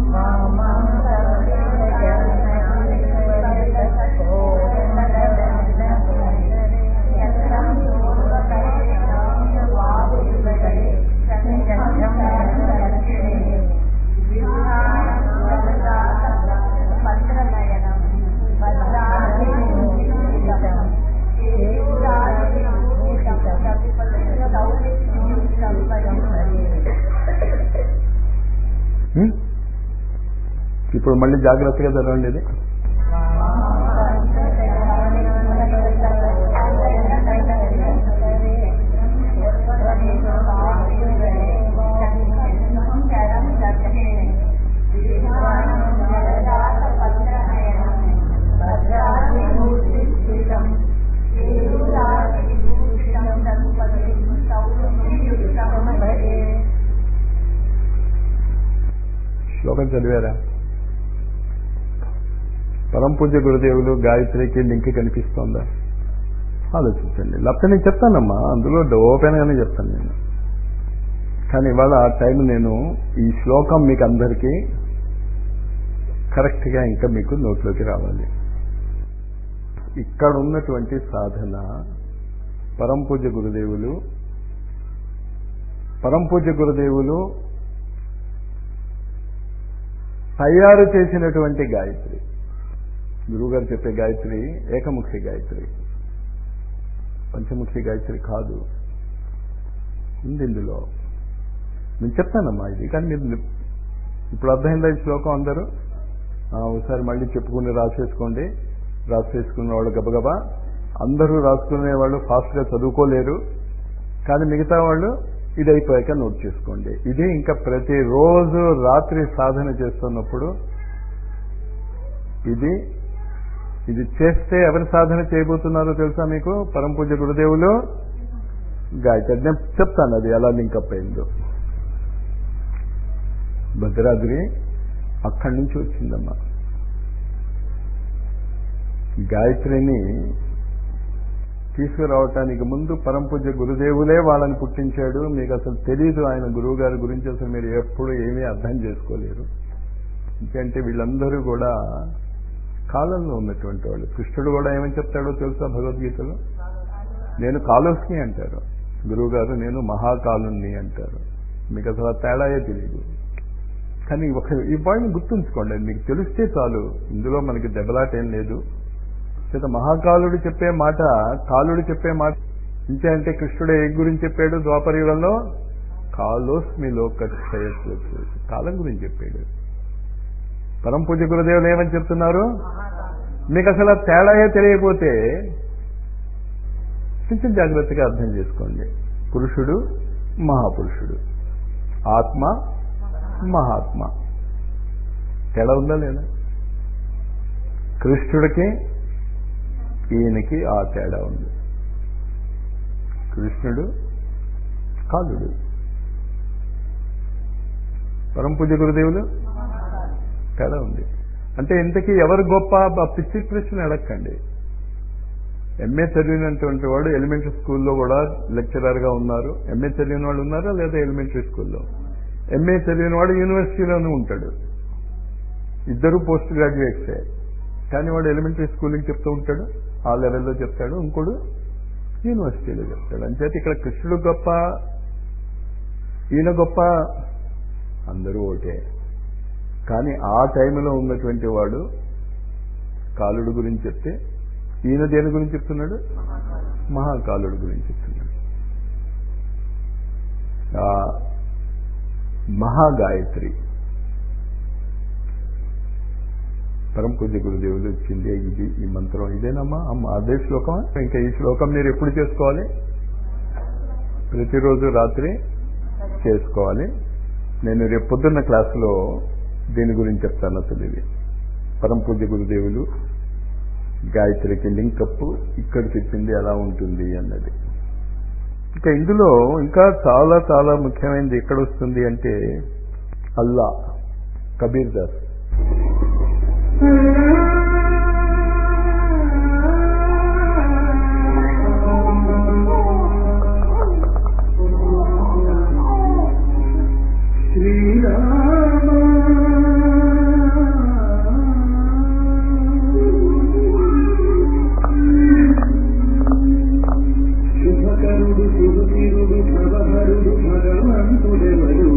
[SPEAKER 1] హ్మ్? ఇప్పుడు మళ్ళీ జాగ్రత్తగా చదవండి ఇది శ్లోకం చదివారా పరమ పూజ్య గురుదేవులు గాయత్రికి లింక్ కనిపిస్తోందా ఆలోచించండి లేకపోతే నేను చెప్తానమ్మా అందులో ఓపెన్గానే చెప్తాను నేను కానీ ఇవాళ ఆ టైం నేను ఈ శ్లోకం మీకు అందరికీ కరెక్ట్గా ఇంకా మీకు నోట్లోకి రావాలి ఇక్కడ ఉన్నటువంటి సాధన పరమ పూజ్య గురుదేవులు పరమ పూజ్య గురుదేవులు తయారు చేసినటువంటి గాయత్రి గురువుగారు చెప్పే గాయత్రి ఏకముఖి గాయత్రి పంచముఖి గాయత్రి కాదు ఉంది ఇందులో నేను చెప్తానమ్మా ఇది కానీ మీరు ఇప్పుడు అర్థమైందా ఈ శ్లోకం అందరూ ఆ, ఒకసారి మళ్ళీ చెప్పుకుని రాసేసుకోండి రాసేసుకున్న వాళ్ళు గబగబా అందరూ రాసుకునే వాళ్ళు ఫాస్ట్గా చదువుకోలేరు కానీ మిగతా వాళ్ళు ఇది అయిపోయాక నోట్ చేసుకోండి ఇది ఇంకా ప్రతిరోజు రాత్రి సాధన చేస్తున్నప్పుడు ఇది ఇది చేస్తే ఎవరి సాధన చేయబోతున్నారో తెలుసా మీకు పరమ పూజ గురుదేవులు గాయత్రి నేను చెప్తాను అది ఎలా లింకప్ అయిందో భద్రాద్రి అక్కడి నుంచి వచ్చిందమ్మా గాయత్రిని తీసుకురావటానికి ముందు పరమ పూజ్య గురుదేవులే వాళ్ళని పుట్టించాడు మీకు అసలు తెలియదు ఆయన గురువు గారి గురించి అసలు మీరు ఎప్పుడు ఏమీ అర్థం చేసుకోలేరు ఎందుకంటే వీళ్ళందరూ కూడా కాలంలో ఉన్నటువంటి వాళ్ళు కృష్ణుడు కూడా ఏమని చెప్తాడో తెలుసా భగవద్గీతలో నేను కాలోస్ని అంటారు గురువు గారు నేను మహాకాలుని అంటారు మీకు అసలు ఆ తేడాయే తెలియదు కానీ ఒక ఈ పాయింట్ గుర్తుంచుకోండి అది మీకు తెలిస్తే చాలు ఇందులో మనకి దెబ్బలాట ఏం లేదు చేత మహాకాలుడు చెప్పే మాట కాలుడు చెప్పే మాట ఇంతే అంటే కృష్ణుడు ఏ గురించి చెప్పాడు ద్వాపరయుగంలో కాలోస్మి లోకక్షయత్వ కాలం గురించి చెప్పాడు పరమ పూజ గురుదేవులు ఏమని చెప్తున్నారు మీకు అసలు ఆ తేడాయే తెలియకపోతే కొంచెం జాగ్రత్తగా అర్థం చేసుకోండి పురుషుడు మహాపురుషుడు ఆత్మ మహాత్మ తేడా ఉందా లేదా కృష్ణుడికి ఈయనకి ఆ తేడా ఉంది కృష్ణుడు కాలుడు పరమ పూజ గురుదేవులు తేడా ఉంది అంటే ఇంతకీ ఎవరు గొప్ప ఆ పిచ్చి ప్రశ్న అడగండి ఎంఏ చదివినటువంటి వాడు ఎలిమెంటరీ స్కూల్లో కూడా లెక్చరర్గా ఉన్నారు ఎంఏ చదివిన వాళ్ళు ఉన్నారా లేదా ఎలిమెంటరీ స్కూల్లో ఎంఏ చదివిన వాడు యూనివర్సిటీలోనే ఉంటాడు ఇద్దరు పోస్ట్ గ్రాడ్యుయేట్సే కానీ వాడు ఎలిమెంటరీ స్కూలింగ్ చెప్తూ ఉంటాడు ఆ లెవెల్లో చెప్తాడు ఇంకోడు యూనివర్సిటీలో చెప్తాడు అంచేత ఇక్కడ కృష్ణుడు గొప్ప ఈయన గొప్ప అందరూ ఒకటే కానీ ఆ టైంలో ఉన్నటువంటి వాడు కాలుడు గురించి చెప్తే ఈయన దేని గురించి చెప్తున్నాడు మహాకాలుడు గురించి చెప్తున్నాడు ఆ మహాగాయత్రి పరమ పూజ్య గురుదేవులు ఇచ్చింది ఇది ఈ మంత్రం ఇదేనమ్మా అమ్మ అదే శ్లోకమా ఇంకా ఈ శ్లోకం మీరు ఎప్పుడు చేసుకోవాలి ప్రతిరోజు రాత్రి చేసుకోవాలి నేను రేపు పొద్దున్న క్లాసులో దీని గురించి చెప్తాను అసలు ఇది పరమ పూజ్య గురుదేవులు గాయత్రికి లింకప్ ఇక్కడ చెప్పింది ఎలా ఉంటుంది అన్నది ఇంకా ఇందులో ఇంకా చాలా చాలా ముఖ్యమైనది ఎక్కడ వస్తుంది అంటే అల్లా కబీర్ దాస్
[SPEAKER 2] శుభకరుడు శుభతిరుడు భవహరుడు భగవంతుడెవరు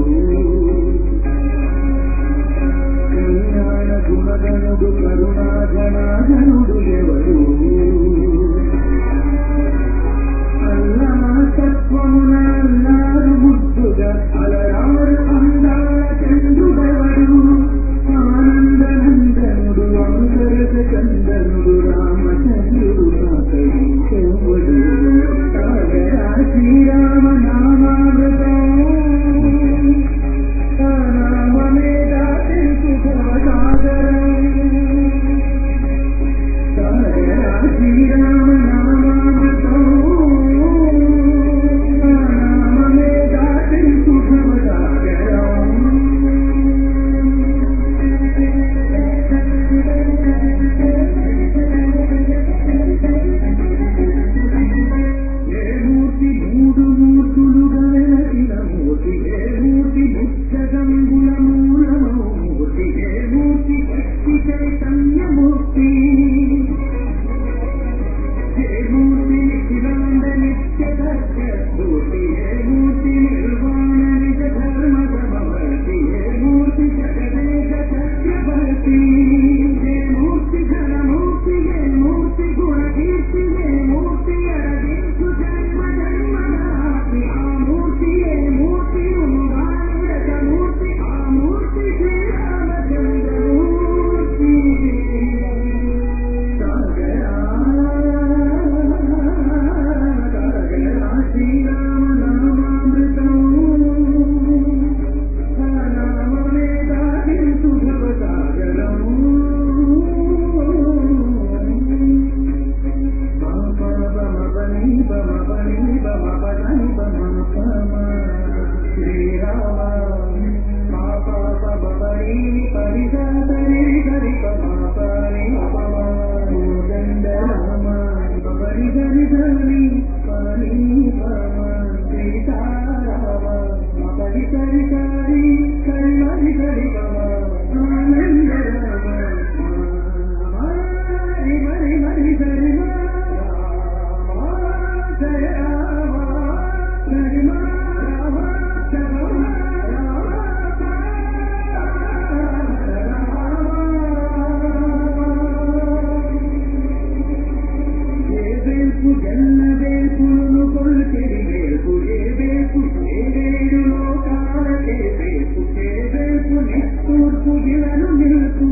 [SPEAKER 2] కళ్యాణ గుణగణుడు కరుణాజనాజనుడు ఎవరు అల్లా తత్వమున అల్లారు ముద్దుగా అలరారు అందాల చంద్రుడెవరు ఆనందనందనుడు అంకరస చందనుడు రామచంద్రుడు నాకరించెవడు సాగరా శ్రీరామ నామామృతం నామమే దాటి శుభసాగరం సాగరా శ్రీరామ నామామృతం నామమే దాటి శుభసాగరం ఏ మూర్తి మూడు మూర్తులుగా వెలసిన మూర్తి ఏ మూర్తి ముచ్చగంగుల మూలమో మూర్తి ఏ మూర్తి శక్తి చైతన్యమూర్తి ఏ మూర్తి నిఖిలాండ నిత్య సత్యస్ఫూర్తి ఏ మూర్తి నిర్వాణ నిజ ధర్మ సమవర్తి ఏ మూర్తి జగదేక చక్రవర్తి ఏ మూర్తి ఘనమూర్తి ఏ మూర్తి గుణకీర్తి ఏ మూర్తి అరగించు జన్మ జన్మనాటి ఆ మూర్తి ఏ మూర్తి ఉంగానుడక మూర్తి ఆ మూర్తి శ్రీరామచంద్రమూర్తి సాగరా సాగరా శ్రీరామ నామామృతం నామమే దాటి శుభవ సాగరం మరి మరి మరి సరి జయ రామ హరి రామ జయ ఏ వేల్పు జన్న వేల్పులను కొల్చెడి వేల్పు ఏ వేల్పు ఏ వేడు లోకాలకే వేల్పు ఏ వేల్పు నిట్టూర్పు గిలను నిలుపు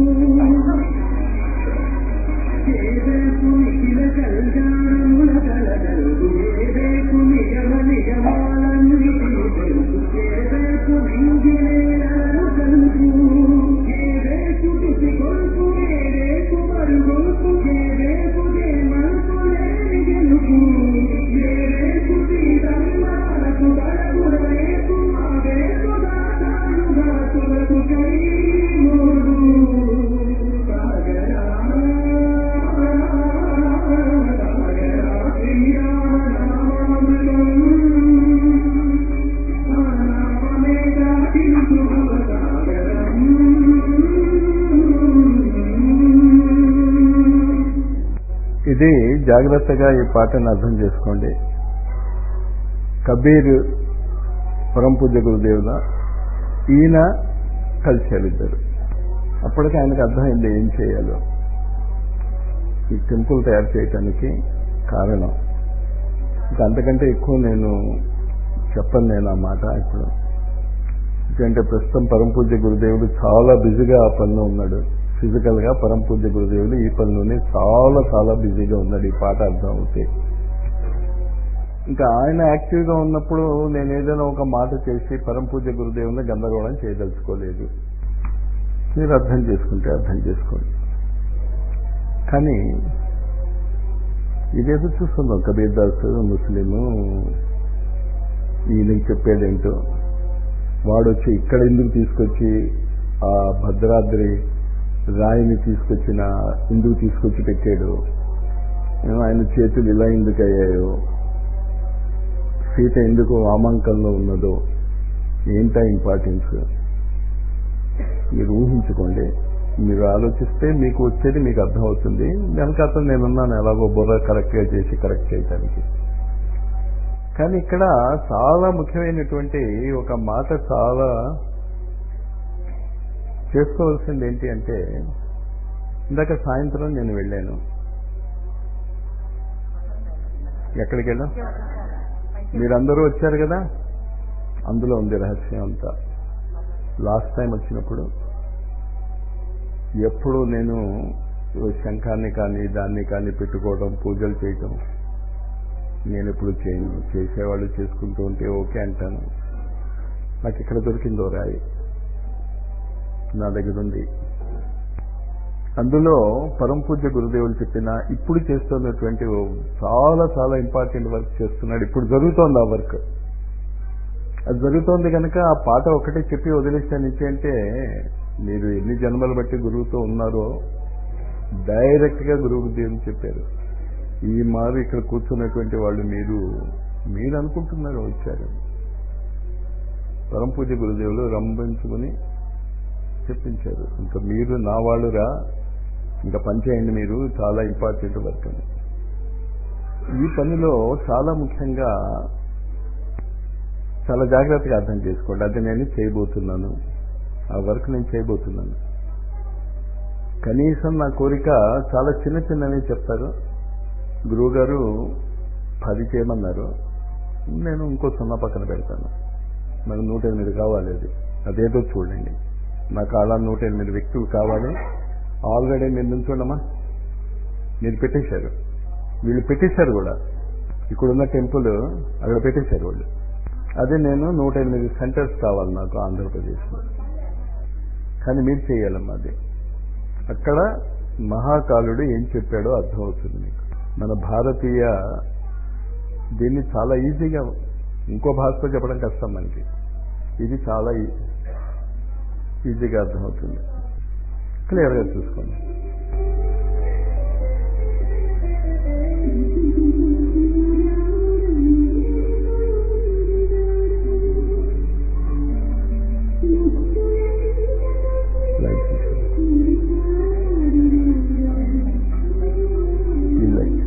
[SPEAKER 2] ఏవేపు నిఖిల కల్గాణముల కలగలుగు ఏవేపు నిగమ నిగమాలన్నిటి తెలుసు ఏవేపు నింగినేలను కలుపు ఏవేపు తుసి కొల్పు ఏవేపు మరుగొల్పు ఏవేపు మలుపు లేని గెలుపు ఏవేపు సీతమ్మలకు బలగుల వేపు ఆ వేపు దాదాలుగా తులకు కై మూడు సాగరా
[SPEAKER 1] ఇది జాగ్రత్తగా ఈ పాటను అర్థం చేసుకోండి కబీర్ పరంపూజ గురుదేవుల ఈయన కలిశారు ఇద్దరు అప్పటికి ఆయనకు అర్థమైంది ఏం చేయాలో ఈ టెంపుల్ తయారు చేయటానికి కారణం ఇంకా అంతకంటే ఎక్కువ నేను చెప్పను నేను ఆ మాట ఇప్పుడు ఎందుకంటే ప్రస్తుతం పరంపూజ్య గురుదేవుడు చాలా బిజీగా ఆ పనిలో ఉన్నాడు ఫిజికల్ గా పరంపూజ్య గురుదేవుడు ఈ పనిలోనే చాలా చాలా బిజీగా ఉన్నాడు ఈ పాట అర్థం అవుతే ఇంకా ఆయన యాక్టివ్ గా ఉన్నప్పుడు నేను ఏదైనా ఒక మాట చేసి పరంపూజ్య గురుదేవుని గందరగోళం చేయదలుచుకోలేదు మీరు అర్థం చేసుకుంటే అర్థం చేసుకోండి కానీ ఇదేదో చూస్తున్నాం కబీర్ దాస్ ముస్లిము ఈయనకి చెప్పేదేంటో వాడు వచ్చి ఇక్కడ ఎందుకు తీసుకొచ్చి ఆ భద్రాద్రి రాయిని తీసుకొచ్చిన ఎందుకు తీసుకొచ్చి పెట్టాడు ఏమో ఆయన చేతులు ఇలా ఎందుకు అయ్యాయో సీత ఎందుకు వామాంకంలో ఉన్నదో ఏంటా ఇంపార్టెన్స్ మీరు ఊహించుకోండి మీరు ఆలోచిస్తే మీకు వచ్చేది మీకు అర్థమవుతుంది వెనకాత నేనున్నాను ఎలాగో బుర్ర కరెక్ట్గా చేసి కరెక్ట్ చేయడానికి కానీ ఇక్కడ చాలా ముఖ్యమైనటువంటి ఒక మాట చాలా చేసుకోవాల్సింది ఏంటి అంటే ఇందాక సాయంత్రం నేను వెళ్ళాను ఎక్కడికి వెళ్ళాం మీరందరూ వచ్చారు కదా అందులో ఉంది రహస్యం అంతా లాస్ట్ టైం వచ్చినప్పుడు ఎప్పుడు నేను శంఖాన్ని కానీ దాన్ని కానీ పెట్టుకోవడం పూజలు చేయటం నేను ఎప్పుడు చేయను చేసేవాళ్ళు చేసుకుంటూ ఉంటే ఓకే అంటాను నాకు ఇక్కడ దొరికిందో రాయి నా దగ్గర ఉంది అందులో పరమ పూజ్య గురుదేవులు చెప్పిన ఇప్పుడు చేస్తున్నటువంటి ఓ చాలా చాలా ఇంపార్టెంట్ వర్క్ చేస్తున్నాడు ఇప్పుడు జరుగుతోంది ఆ వర్క్ అది జరుగుతోంది కనుక ఆ పాట ఒకటే చెప్పి వదిలేస్తాను అంటే మీరు ఎన్ని జన్మలు బట్టి గురువుతో ఉన్నారో డైరెక్ట్ గా గురువు దేవుని చెప్పారు ఈ మారు ఇక్కడ కూర్చున్నటువంటి వాళ్ళు మీరు మీరు అనుకుంటున్నారు వచ్చారు పరమ పూజ గురుదేవులు రంభించుకుని చెప్పించారు ఇంకా మీరు నా వాళ్ళురా ఇంకా పని చేయండి మీరు చాలా ఇంపార్టెంట్ వర్క్ అని ఈ పనిలో చాలా ముఖ్యంగా చాలా జాగ్రత్తగా అర్థం చేసుకోండి అది నేను చేయబోతున్నాను ఆ వర్క్ నేను చేయబోతున్నాను కనీసం నా కోరిక చాలా చిన్న చిన్నవి చెప్తారు గురువు గారు పది చేయమన్నారు నేను ఇంకో సున్నా పక్కన పెడతాను నాకు నూట ఎనిమిది కావాలి అది అదేదో చూడండి నాకు అలా నూట ఎనిమిది వ్యక్తులు కావాలి ఆల్రెడీ మీరు నుంచోండమ్మా మీరు పెట్టేశారు వీళ్ళు పెట్టేశారు కూడా ఇక్కడున్న టెంపుల్ అక్కడ పెట్టేశారు వాళ్ళు అదే నేను నూట ఎనిమిది సెంటర్స్ కావాలి నాకు ఆంధ్రప్రదేశ్లో కానీ మీరు చేయాలమ్మా అది అక్కడ మహాకాలుడు ఏం చెప్పాడో అర్థమవుతుంది మీకు మన భారతీయ దీన్ని చాలా ఈజీగా ఇంకో భాషలో చెప్పడం కష్టం మనకి ఇది చాలా ఈజీగా అర్థమవుతుంది క్లియర్గా చూసుకోండి లైట్ తీసుకోండి. ఈ లైట్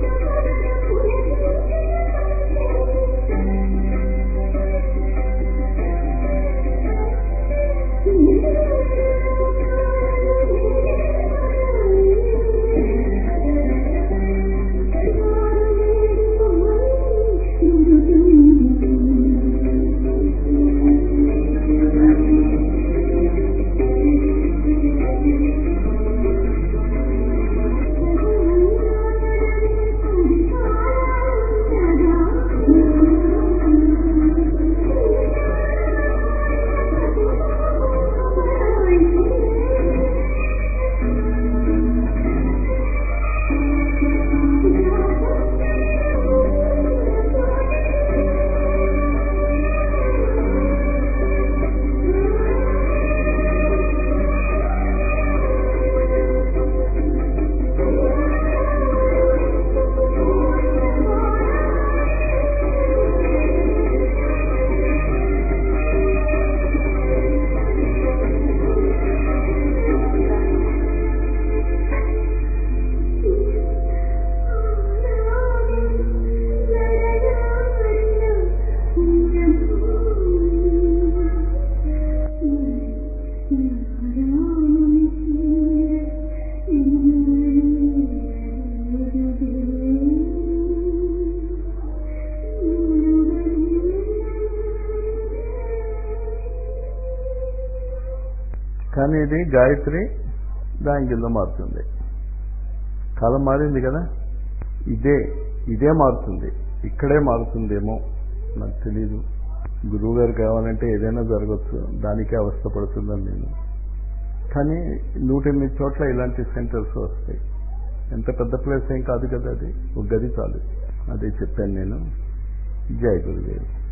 [SPEAKER 3] Thank you.
[SPEAKER 1] అనేది గాయత్రి యాంగిల్లో మారుతుంది కాలం మారింది కదా ఇదే ఇదే మారుతుంది ఇక్కడే మారుతుందేమో నాకు తెలీదు గురువు గారు కావాలంటే ఏదైనా జరగచ్చు దానికే అవస్థ పడుతుందని నేను కానీ నూట ఎనిమిది చోట్ల ఇలాంటి సెంటర్స్ వస్తాయి ఎంత పెద్ద ప్లేస్ ఏం కాదు కదా అది ఒక గది చాలు అదే చెప్పాను నేను జై గురుదేవ్